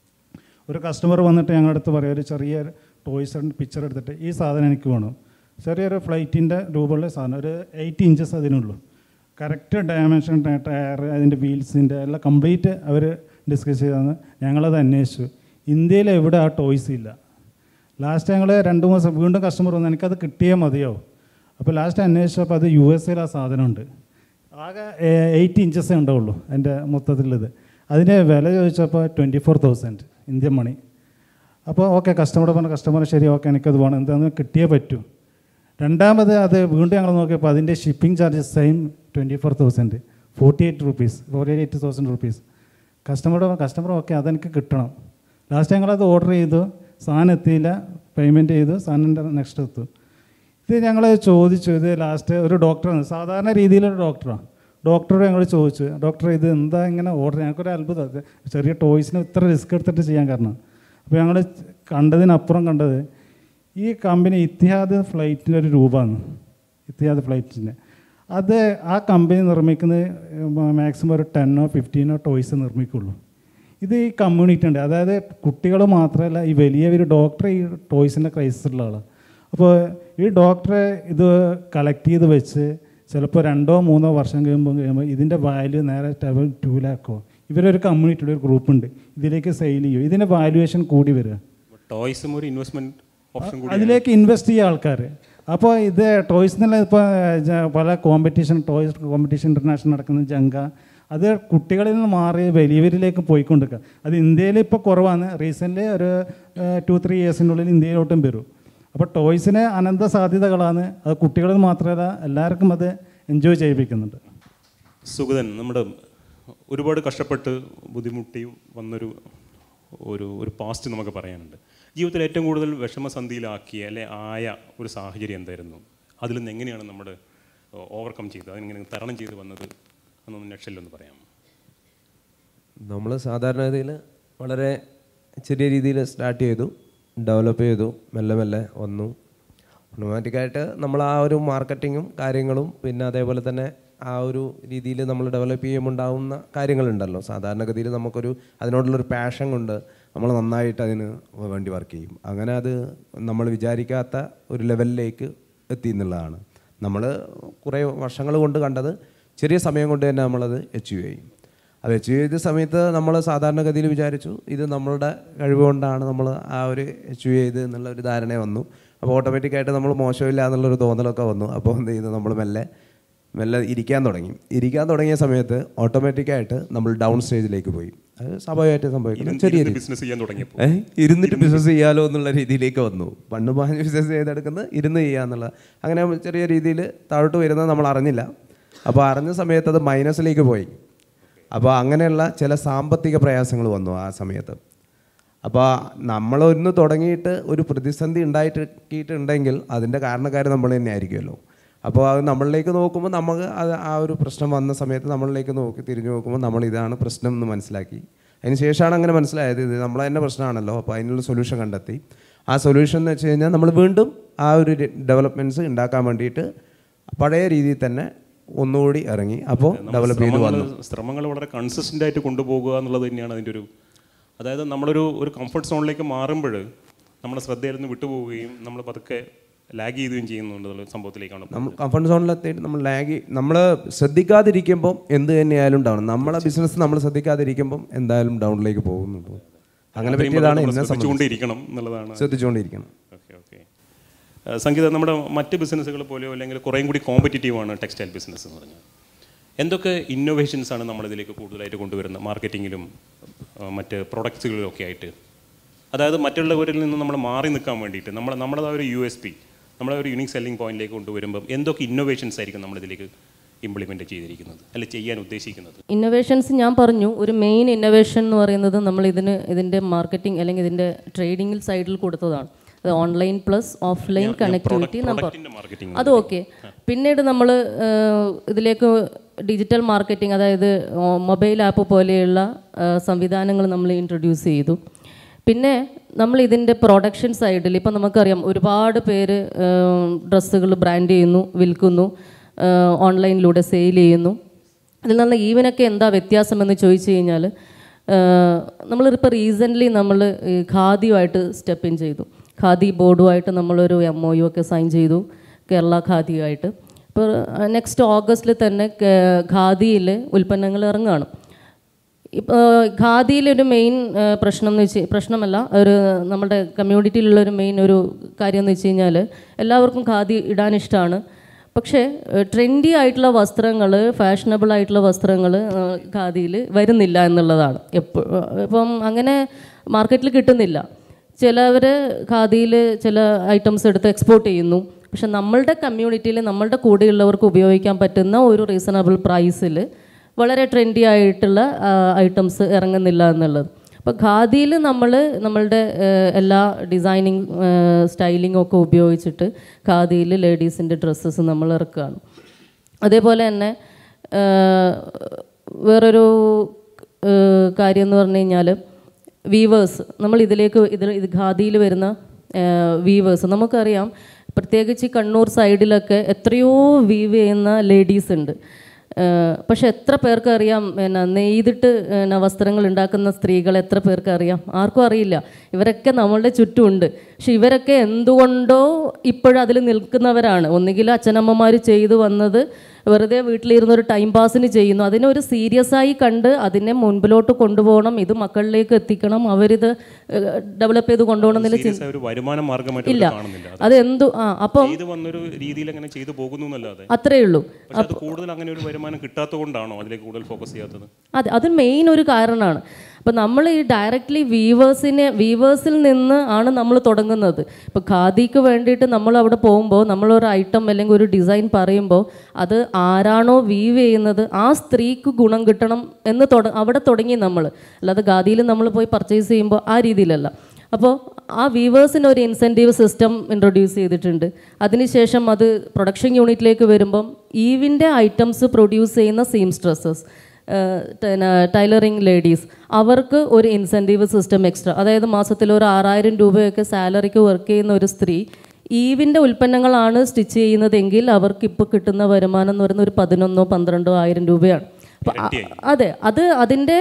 ഒരു കസ്റ്റമർ വന്നിട്ട് ഞങ്ങളുടെ അടുത്ത് പറയും ഒരു ചെറിയ ടോയ്സ് പിക്ചർ എടുത്തിട്ട് ഈ സാധനം എനിക്ക് വേണം ചെറിയൊരു ഫ്ലൈറ്റിൻ്റെ രൂപമുള്ള സാധനം ഒരു എയ്റ്റ് ഇഞ്ചസ് അതിനുള്ളൂ കറക്റ്റ് ഡയമെൻഷൻ ടയർ അതിൻ്റെ വീൽസിൻ്റെ എല്ലാം കംപ്ലീറ്റ് അവർ ഡിസ്കസ് ചെയ്താണ് ഞങ്ങളത് അന്വേഷിച്ചു ഇന്ത്യയിൽ എവിടെ ആ ടോയ്സ് ഇല്ല ലാസ്റ്റ് ഞങ്ങൾ രണ്ട് മാസം വീണ്ടും കസ്റ്റമർ വന്നു എനിക്കത് കിട്ടിയേ മതിയോ അപ്പോൾ ലാസ്റ്റ് അന്വേഷിച്ചപ്പോൾ അത് യു എസ് എയിൽ ആ സാധനമുണ്ട് ആകെ എയ്റ്റ് ഇഞ്ചസേ ഉണ്ടാവുള്ളൂ അതിൻ്റെ മൊത്തത്തിലുള്ളത് അതിൻ്റെ വില ചോദിച്ചപ്പോൾ twenty four thousand Indian money അപ്പോൾ ഓക്കെ കസ്റ്റമർ പറഞ്ഞ കസ്റ്റമർ ശരി ഓക്കെ എനിക്കത് വേണം എന്താണെന്ന് കിട്ടിയേ പറ്റൂ രണ്ടാമത് അത് വീണ്ടും ഞങ്ങൾ നോക്കിയപ്പോൾ അതിൻ്റെ shipping charges same twenty four thousand forty eight rupees forty eight thousand rupees കസ്റ്റമറുടെ കസ്റ്റമർ ഓക്കെ അതെനിക്ക് കിട്ടണം ലാസ്റ്റ് ഞങ്ങളത് ഓർഡർ ചെയ്തു സാധനം എത്തിയില്ല പേയ്മെൻറ്റ് ചെയ്തു സാധനം നെക്സ്റ്റ് എത്തും ഇത് ഞങ്ങൾ ചോദിച്ചു ഇത് ലാസ്റ്റ് ഒരു ഡോക്ടറാണ് സാധാരണ രീതിയിലൊരു ഡോക്ടറാണ് ഡോക്ടറോട് ഞങ്ങൾ ചോദിച്ചു ഡോക്ടർ ഇത് എന്താ ഇങ്ങനെ ഓർഡർ ഞങ്ങൾക്കൊരു അത്ഭുതം ഇത് ചെറിയ ടോയ്സിന് ഇത്ര റിസ്ക് എടുത്തിട്ട് ചെയ്യാൻ കാരണം അപ്പോൾ ഞങ്ങൾ കണ്ടതിനപ്പുറം കണ്ടത് ഈ കമ്പനി ഇത്തിഹാദ് ഫ്ലൈറ്റിൻ്റെ ഒരു രൂപമാണ് ഇത്തിഹാദ് ഫ്ലൈറ്റിൻ്റെ അത് ആ കമ്പനി നിർമ്മിക്കുന്നത് മാക്സിമം ഒരു ടെന്നോ ഫിഫ്റ്റീനോ ടോയ്സ് നിർമ്മിക്കുള്ളൂ ഇത് ഈ കമ്മ്യൂണിറ്റി ഉണ്ട് അതായത് കുട്ടികൾ മാത്രമല്ല ഈ വലിയ ഒരു ഡോക്ടർ ഈ ടോയ്സിൻ്റെ ക്രൈസിസ് ഉള്ള ആളാണ് അപ്പോൾ ഈ ഡോക്ടറെ ഇത് കളക്ട് ചെയ്ത് വെച്ച് ചിലപ്പോൾ രണ്ടോ മൂന്നോ വർഷം കഴിയുമ്പോൾ കഴിയുമ്പോൾ ഇതിൻ്റെ വാല്യൂ നേരെ ടെവൽ ടു ലാക്കോ ഇവരൊരു കമ്മ്യൂണിറ്റിയുടെ ഒരു ഗ്രൂപ്പ് ഉണ്ട് ഇതിലേക്ക് സെയിൽ ചെയ്യും ഇതിൻ്റെ വാല്യുവേഷൻ കൂടി വരിക ടോയ്സും ഒരു ഇൻവെസ്റ്റ്മെന്റ് ഓപ്ഷൻ കൂടി അതിലേക്ക് ഇൻവെസ്റ്റ് ചെയ്യുക ആൾക്കാർ അപ്പോൾ ഇത് ടോയ്സ് എന്നുള്ള ഇപ്പോൾ ജ- പല കോമ്പറ്റീഷൻ ടോയ്സ് കോമ്പറ്റീഷൻ ഇൻ്റർനാഷണൽ നടക്കുന്ന ജങ്ക അത് കുട്ടികളിൽ നിന്ന് മാറി വലിയവരിലേക്ക് പോയിക്കൊണ്ടിരിക്കുക അത് ഇന്ത്യയിൽ ഇപ്പോൾ കുറവാണ് റീസെൻ്റ്ലി ഒരു ടു ത്രീ ഇയേഴ്സിനുള്ളിൽ ഇന്ത്യയിലോട്ടും വരും അപ്പോൾ ടോയ്സിന് അനന്ത സാധ്യതകളാണ് അത് കുട്ടികളിൽ മാത്രമല്ല എല്ലാവർക്കും അത് എൻജോയ് ചെയ്യിപ്പിക്കുന്നുണ്ട് സുഗതൻ നമ്മുടെ ഒരുപാട് കഷ്ടപ്പെട്ട് ബുദ്ധിമുട്ടി വന്നൊരു ഒരു ഒരു പാസ്റ്റ് നമുക്ക് പറയാനുണ്ട് ജീവിതത്തിൽ ഏറ്റവും കൂടുതൽ വിഷമസന്ധിയിലാക്കിയ അല്ലെ ആയ ഒരു സാഹചര്യം എന്തായിരുന്നു അതിൽ നിന്ന് എങ്ങനെയാണ് നമ്മൾ ഓവർകം ചെയ്തത് അതിനെങ്ങനെ തരണം ചെയ്ത് വന്നത് എന്നൊന്ന് നക്ഷല്ലൊന്ന് പറയാം നമ്മൾ സാധാരണഗതിയിൽ വളരെ ചെറിയ രീതിയിൽ സ്റ്റാർട്ട് ചെയ്തു ഡെവലപ്പ് ചെയ്തു മെല്ലെ മെല്ലെ വന്നു ഓട്ടോമാറ്റിക്കായിട്ട് നമ്മൾ ആ ഒരു മാർക്കറ്റിങ്ങും കാര്യങ്ങളും പിന്നെ അതേപോലെ തന്നെ ആ ഒരു രീതിയിൽ നമ്മൾ ഡെവലപ്പ് ചെയ്യുമ്പോൾ ഉണ്ടാകുന്ന കാര്യങ്ങളുണ്ടല്ലോ സാധാരണഗതിയിൽ നമുക്കൊരു അതിനോടുള്ളൊരു പാഷൻ കൊണ്ട് നമ്മൾ നന്നായിട്ട് അതിന് വേണ്ടി വർക്ക് ചെയ്യും അങ്ങനെ അത് നമ്മൾ വിചാരിക്കാത്ത ഒരു ലെവലിലേക്ക് എത്തി എന്നുള്ളതാണ് നമ്മൾ കുറേ വർഷങ്ങൾ കൊണ്ട് കണ്ടത് ചെറിയ സമയം കൊണ്ട് തന്നെ നമ്മളത് അച്ചീവ് ചെയ്യും അത് അച്ചീവ് ചെയ്ത സമയത്ത് നമ്മൾ സാധാരണഗതിയിൽ വിചാരിച്ചു ഇത് നമ്മളുടെ കഴിവ് കൊണ്ടാണ് നമ്മൾ ആ ഒരു അച്ചീവ് ചെയ്ത് എന്നുള്ള ഒരു ധാരണ വന്നു അപ്പോൾ ഓട്ടോമാറ്റിക്കായിട്ട് നമ്മൾ മോശമില്ല എന്നുള്ളൊരു തോന്നലൊക്കെ വന്നു അപ്പോൾ എന്ത് ചെയ്തു നമ്മൾ മെല്ലെ മെല്ലെ ഇരിക്കാൻ തുടങ്ങി ഇരിക്കാൻ തുടങ്ങിയ സമയത്ത് ഓട്ടോമാറ്റിക്കായിട്ട് നമ്മൾ ഡൗൺ സ്റ്റേജിലേക്ക് പോയി അത് സ്വാഭാവികമായിട്ട് സംഭവിക്കുന്നത് ചെറിയ രീതി ബിസിനസ് ചെയ്യാൻ തുടങ്ങിയപ്പോൾ ഏ ഇരുന്നിട്ട് ബിസിനസ് ചെയ്യാലോ എന്നുള്ള രീതിയിലേക്ക് വന്നു പണ്ട് പാഞ്ഞ് ബിസിനസ് ചെയ്തെടുക്കുന്നത് ഇരുന്ന് ചെയ്യാന്നുള്ള അങ്ങനെ ചെറിയ രീതിയിൽ താഴോട്ട് വരുന്നത് നമ്മൾ അറിഞ്ഞില്ല അപ്പോൾ അറിഞ്ഞ സമയത്ത് അത് മൈനസിലേക്ക് പോയി അപ്പോൾ അങ്ങനെയുള്ള ചില സാമ്പത്തിക പ്രയാസങ്ങൾ വന്നു ആ സമയത്ത് അപ്പോൾ നമ്മളൊന്ന് തുടങ്ങിയിട്ട് ഒരു പ്രതിസന്ധി ഉണ്ടായിട്ടുണ്ടെങ്കിൽ അതിൻ്റെ കാരണക്കാർ നമ്മൾ തന്നെ ആയിരിക്കുമല്ലോ അപ്പോൾ അത് നമ്മളിലേക്ക് നോക്കുമ്പോൾ നമുക്ക് അത് ആ ഒരു പ്രശ്നം വന്ന സമയത്ത് നമ്മളിലേക്ക് നോക്കി തിരിഞ്ഞു നോക്കുമ്പോൾ നമ്മൾ ഇതാണ് പ്രശ്നം എന്ന് മനസ്സിലാക്കി അതിന് ശേഷമാണ് അങ്ങനെ മനസ്സിലായത് ഇത് നമ്മളെ തന്നെ പ്രശ്നമാണല്ലോ അപ്പോൾ അതിനുള്ള സൊല്യൂഷൻ കണ്ടെത്തി ആ സൊല്യൂഷൻ എന്ന് വെച്ച് കഴിഞ്ഞാൽ നമ്മൾ വീണ്ടും ആ ഒരു ഡെവലപ്മെൻറ്റ്സ് ഉണ്ടാക്കാൻ വേണ്ടിയിട്ട് പഴയ രീതിയിൽ തന്നെ ഒന്നുകൂടി ഇറങ്ങി അപ്പോൾ ഡെവലപ്പ് ചെയ്ത് വന്നു ശ്രമങ്ങൾ വളരെ കൺസിസ്റ്റൻ്റ് ആയിട്ട് കൊണ്ടുപോകുക എന്നുള്ളത് തന്നെയാണ് അതിൻ്റെ ഒരു അതായത് നമ്മളൊരു ഒരു കംഫർട്ട് സോണിലേക്ക് മാറുമ്പോൾ നമ്മുടെ ശ്രദ്ധയിൽ നിന്ന് വിട്ടുപോവുകയും നമ്മൾ പതുക്കെ ലാഗ് ചെയ്യുകയും ചെയ്യുന്നുണ്ട് സംഭവത്തിലേക്കാണ് നമ്മൾ കംഫർട്ട് സോണിലെത്തിയിട്ട് നമ്മൾ ലാഗ് നമ്മൾ ശ്രദ്ധിക്കാതിരിക്കുമ്പം എന്ത് തന്നെയായാലും ഡൗൺ നമ്മളെ ബിസിനസ് നമ്മൾ ശ്രദ്ധിക്കാതിരിക്കുമ്പം എന്തായാലും ഡൗണിലേക്ക് പോകുന്നുണ്ട് അങ്ങനെ പറ്റിയതാണ് എന്നെ സംബന്ധിച്ച് ശ്രദ്ധിച്ചുകൊണ്ടിരിക്കണം എന്നുള്ളതാണ് ശ്രദ്ധിച്ചുകൊണ്ടിരിക്കണം ഓക്കെ ഓക്കെ സംഗീത നമ്മുടെ മറ്റ് ബിസിനസ്സുകൾ പോലെയോ അല്ലെങ്കിൽ കുറേയും കൂടി കോമ്പറ്റീറ്റീവ് ആണ് ടെക്സ്റ്റൈൽ ബിസിനസ് എന്ന് പറഞ്ഞാൽ എന്തൊക്കെ ഇന്നോവേഷൻസ് ആണ് നമ്മളിതിലേക്ക് കൂടുതലായിട്ട് കൊണ്ടുവരുന്നത് മാർക്കറ്റിങ്ങിലും ആ, മറ്റ് പ്രൊഡക്ട്സുകളിലും ഒക്കെ ആയിട്ട് അതായത് മറ്റുള്ളവരിൽ നിന്ന് നമ്മൾ മാറി നിൽക്കാൻ വേണ്ടിയിട്ട് നമ്മൾ നമ്മളതായ ഒരു യു എസ് പി നമ്മളെ ഒരു യുണീക് സെല്ലിംഗ് പോയിന്റിലേക്ക് കൊണ്ടുവരുമ്പം എന്തൊക്കെ ഇന്നോവേഷൻസ് ആയിരിക്കും നമ്മളിതിലേക്ക് ഇംപ്ലിമെൻറ്റ് ചെയ്തിരിക്കുന്നത് അല്ലെ ചെയ്യാൻ ഉദ്ദേശിക്കുന്നത് ഇന്നോവേഷൻസ് ഞാൻ പറഞ്ഞു ഒരു മെയിൻ ഇന്നോവേഷൻ എന്ന് പറയുന്നത് നമ്മൾ ഇതിന് ഇതിൻ്റെ മാർക്കറ്റിംഗ് അല്ലെങ്കിൽ ഇതിൻ്റെ ട്രേഡിംഗ് സൈഡിൽ കൊടുത്തതാണ് അത് online plus offline connectivity number പ്രൊഡക്റ്റിൻ്റെ മാർക്കറ്റിംഗ് അത് ഓക്കെ പിന്നീട് നമ്മൾ ഇതിലേക്ക് ഡിജിറ്റൽ മാർക്കറ്റിംഗ് അതായത് മൊബൈൽ ആപ്പ് പോലെയുള്ള സംവിധാനങ്ങൾ നമ്മൾ ഇൻട്രൊഡ്യൂസ് ചെയ്തു പിന്നെ നമ്മൾ ഇതിൻ്റെ പ്രൊഡക്ഷൻ സൈഡിൽ ഇപ്പം നമുക്കറിയാം ഒരുപാട് പേര് ഡ്രസ്സുകൾ ബ്രാൻഡ് ചെയ്യുന്നു വിൽക്കുന്നു ഓൺലൈനിലൂടെ സെയിൽ ചെയ്യുന്നു അതിൽ നിന്ന് ഈവനൊക്കെ എന്താ വ്യത്യാസമെന്ന് ചോദിച്ചു കഴിഞ്ഞാൽ നമ്മളിപ്പോൾ റീസെൻ്റ്ലി നമ്മൾ ഈ ഖാദിയുമായിട്ട് സ്റ്റെപ്പ് ഇൻ ചെയ്തു ഖാദി ബോർഡുമായിട്ട് നമ്മളൊരു എം ഒ യു ഒക്കെ സൈൻ ചെയ്തു കേരള ഖാദിയുമായിട്ട് ഇപ്പോൾ നെക്സ്റ്റ് ഓഗസ്റ്റിൽ തന്നെ ഖാദിയിൽ ഉൽപ്പന്നങ്ങൾ ഇറങ്ങുകയാണ് ഇപ്പോൾ ഖാദിയിലൊരു മെയിൻ പ്രശ്നം എന്ന് വെച്ച് പ്രശ്നമല്ല ഒരു നമ്മുടെ കമ്മ്യൂണിറ്റിയിലുള്ള ഒരു മെയിൻ ഒരു കാര്യം എന്ന് വെച്ച് കഴിഞ്ഞാൽ എല്ലാവർക്കും ഖാദി ഇടാൻ ഇഷ്ടമാണ് പക്ഷേ ട്രെൻഡി ആയിട്ടുള്ള വസ്ത്രങ്ങൾ ഫാഷനബിൾ ആയിട്ടുള്ള വസ്ത്രങ്ങൾ ഖാദിയിൽ വരുന്നില്ല എന്നുള്ളതാണ് എപ്പോൾ ഇപ്പം അങ്ങനെ മാർക്കറ്റിൽ കിട്ടുന്നില്ല ചിലവർ ഖാദിയിൽ ചില ഐറ്റംസ് എടുത്ത് എക്സ്പോർട്ട് ചെയ്യുന്നു പക്ഷെ നമ്മളുടെ കമ്മ്യൂണിറ്റിയിൽ നമ്മളുടെ കൂടെയുള്ളവർക്ക് ഉപയോഗിക്കാൻ പറ്റുന്ന ഒരു റീസണബിൾ പ്രൈസിൽ വളരെ ട്രെൻഡി ആയിട്ടുള്ള ഐറ്റംസ് ഇറങ്ങുന്നില്ല എന്നുള്ളത് അപ്പോൾ ഖാദിയിൽ നമ്മൾ നമ്മളുടെ ഏഹ്, എല്ലാ ഡിസൈനിങ് സ്റ്റൈലിംഗ് ഒക്കെ ഉപയോഗിച്ചിട്ട് ഖാദിയിൽ ലേഡീസിൻ്റെ ഡ്രസ്സസ് നമ്മൾ ഇറക്കുകയാണ് അതേപോലെ തന്നെ ഏഹ്, വേറൊരു ഏഹ്, കാര്യം എന്ന് പറഞ്ഞു കഴിഞ്ഞാൽ വീവേഴ്സ് നമ്മൾ ഇതിലേക്ക് ഇതിൽ ഇത് ഖാദിയിൽ വരുന്ന വീവേഴ്സ് നമുക്കറിയാം പ്രത്യേകിച്ച് ഈ കണ്ണൂർ സൈഡിലൊക്കെ എത്രയോ വീവ് ചെയ്യുന്ന ലേഡീസ് ഉണ്ട് ഏഹ് പക്ഷെ എത്ര പേർക്ക് അറിയാം പിന്നെ നെയ്തിട്ട് പിന്നെ വസ്ത്രങ്ങൾ ഉണ്ടാക്കുന്ന സ്ത്രീകൾ എത്ര പേർക്ക് അറിയാം ആർക്കും അറിയില്ല ഇവരൊക്കെ നമ്മളുടെ ചുറ്റുമുണ്ട് പക്ഷെ ഇവരൊക്കെ എന്തുകൊണ്ടോ ഇപ്പോഴും അതിൽ നിൽക്കുന്നവരാണ് ഒന്നുകിൽ അച്ഛനമ്മമാർ ചെയ്തു വന്നത് വെറുതെ വീട്ടിലിരുന്ന് ഒരു ടൈം പാസിന് ചെയ്യുന്നു അതിനെ ഒരു സീരിയസ് ആയി കണ്ട് അതിനെ മുൻപിലോട്ട് കൊണ്ടുപോകണം ഇത് മക്കളിലേക്ക് എത്തിക്കണം അവരിത് ഡെവലപ്പ് ചെയ്ത് കൊണ്ടുപോകണം എന്നുള്ള സീരിയസ് ആയ ഒരു വരുമാന മാർഗമായിട്ട് ഇല്ല അവര് കാണുന്നില്ല അത് എന്തു ആ അപ്പം ചെയ്തു വന്നൊരു രീതിയിൽ അങ്ങനെ ചെയ്തു പോകുന്നു എന്നല്ലാതെ അത്രയേ ഉള്ളൂ പക്ഷെ അത് കൂടുതൽ അങ്ങനെ ഒരു വരുമാനം കിട്ടാത്തത് കൊണ്ടാണോ അതിലേക്ക് കൂടുതൽ ഫോക്കസ് ചെയ്യാത്തത് അതെ അത് മെയിൻ ഒരു കാരണമാണ് അപ്പം നമ്മൾ ഈ ഡയറക്റ്റ്ലി വീവേഴ്സിനെ വീവേഴ്സിൽ നിന്ന് ആണ് നമ്മൾ തുടങ്ങുന്നത് ഇപ്പോൾ ഖാദിക്ക് വേണ്ടിയിട്ട് നമ്മൾ അവിടെ പോകുമ്പോൾ നമ്മളൊരു ഐറ്റം അല്ലെങ്കിൽ ഒരു ഡിസൈൻ പറയുമ്പോൾ അത് ആരാണോ വീവ് ചെയ്യുന്നത് ആ സ്ത്രീക്ക് ഗുണം കിട്ടണം എന്ന് തുട അവിടെ തുടങ്ങി നമ്മൾ അല്ലാതെ ഖാദിയിൽ നമ്മൾ പോയി പർച്ചേസ് ചെയ്യുമ്പോൾ ആ രീതിയിലല്ല അപ്പോൾ ആ വീവേഴ്സിന് ഒരു ഇൻസെൻറ്റീവ് സിസ്റ്റം ഇൻട്രൊഡ്യൂസ് ചെയ്തിട്ടുണ്ട് അതിനുശേഷം അത് പ്രൊഡക്ഷൻ യൂണിറ്റിലേക്ക് വരുമ്പം ഈവിൻ്റെ ഐറ്റംസ് പ്രൊഡ്യൂസ് ചെയ്യുന്ന സീംസ്ട്രസ്സസ് ടൈലറിങ് ലേഡീസ് അവർക്ക് ഒരു ഇൻസെൻറ്റീവ് സിസ്റ്റം എക്സ്ട്രാ അതായത് മാസത്തിൽ ഒരു ആറായിരം രൂപയൊക്കെ സാലറിക്ക് വർക്ക് ചെയ്യുന്ന ഒരു സ്ത്രീ ഈവിൻ്റെ ഉൽപ്പന്നങ്ങളാണ് സ്റ്റിച്ച് ചെയ്യുന്നതെങ്കിൽ അവർക്ക് ഇപ്പോൾ കിട്ടുന്ന വരുമാനം എന്ന് പറയുന്നത് ഒരു പതിനൊന്നോ പന്ത്രണ്ടോ ആയിരം രൂപയാണ് അപ്പോൾ അതെ അത് അതിൻ്റെ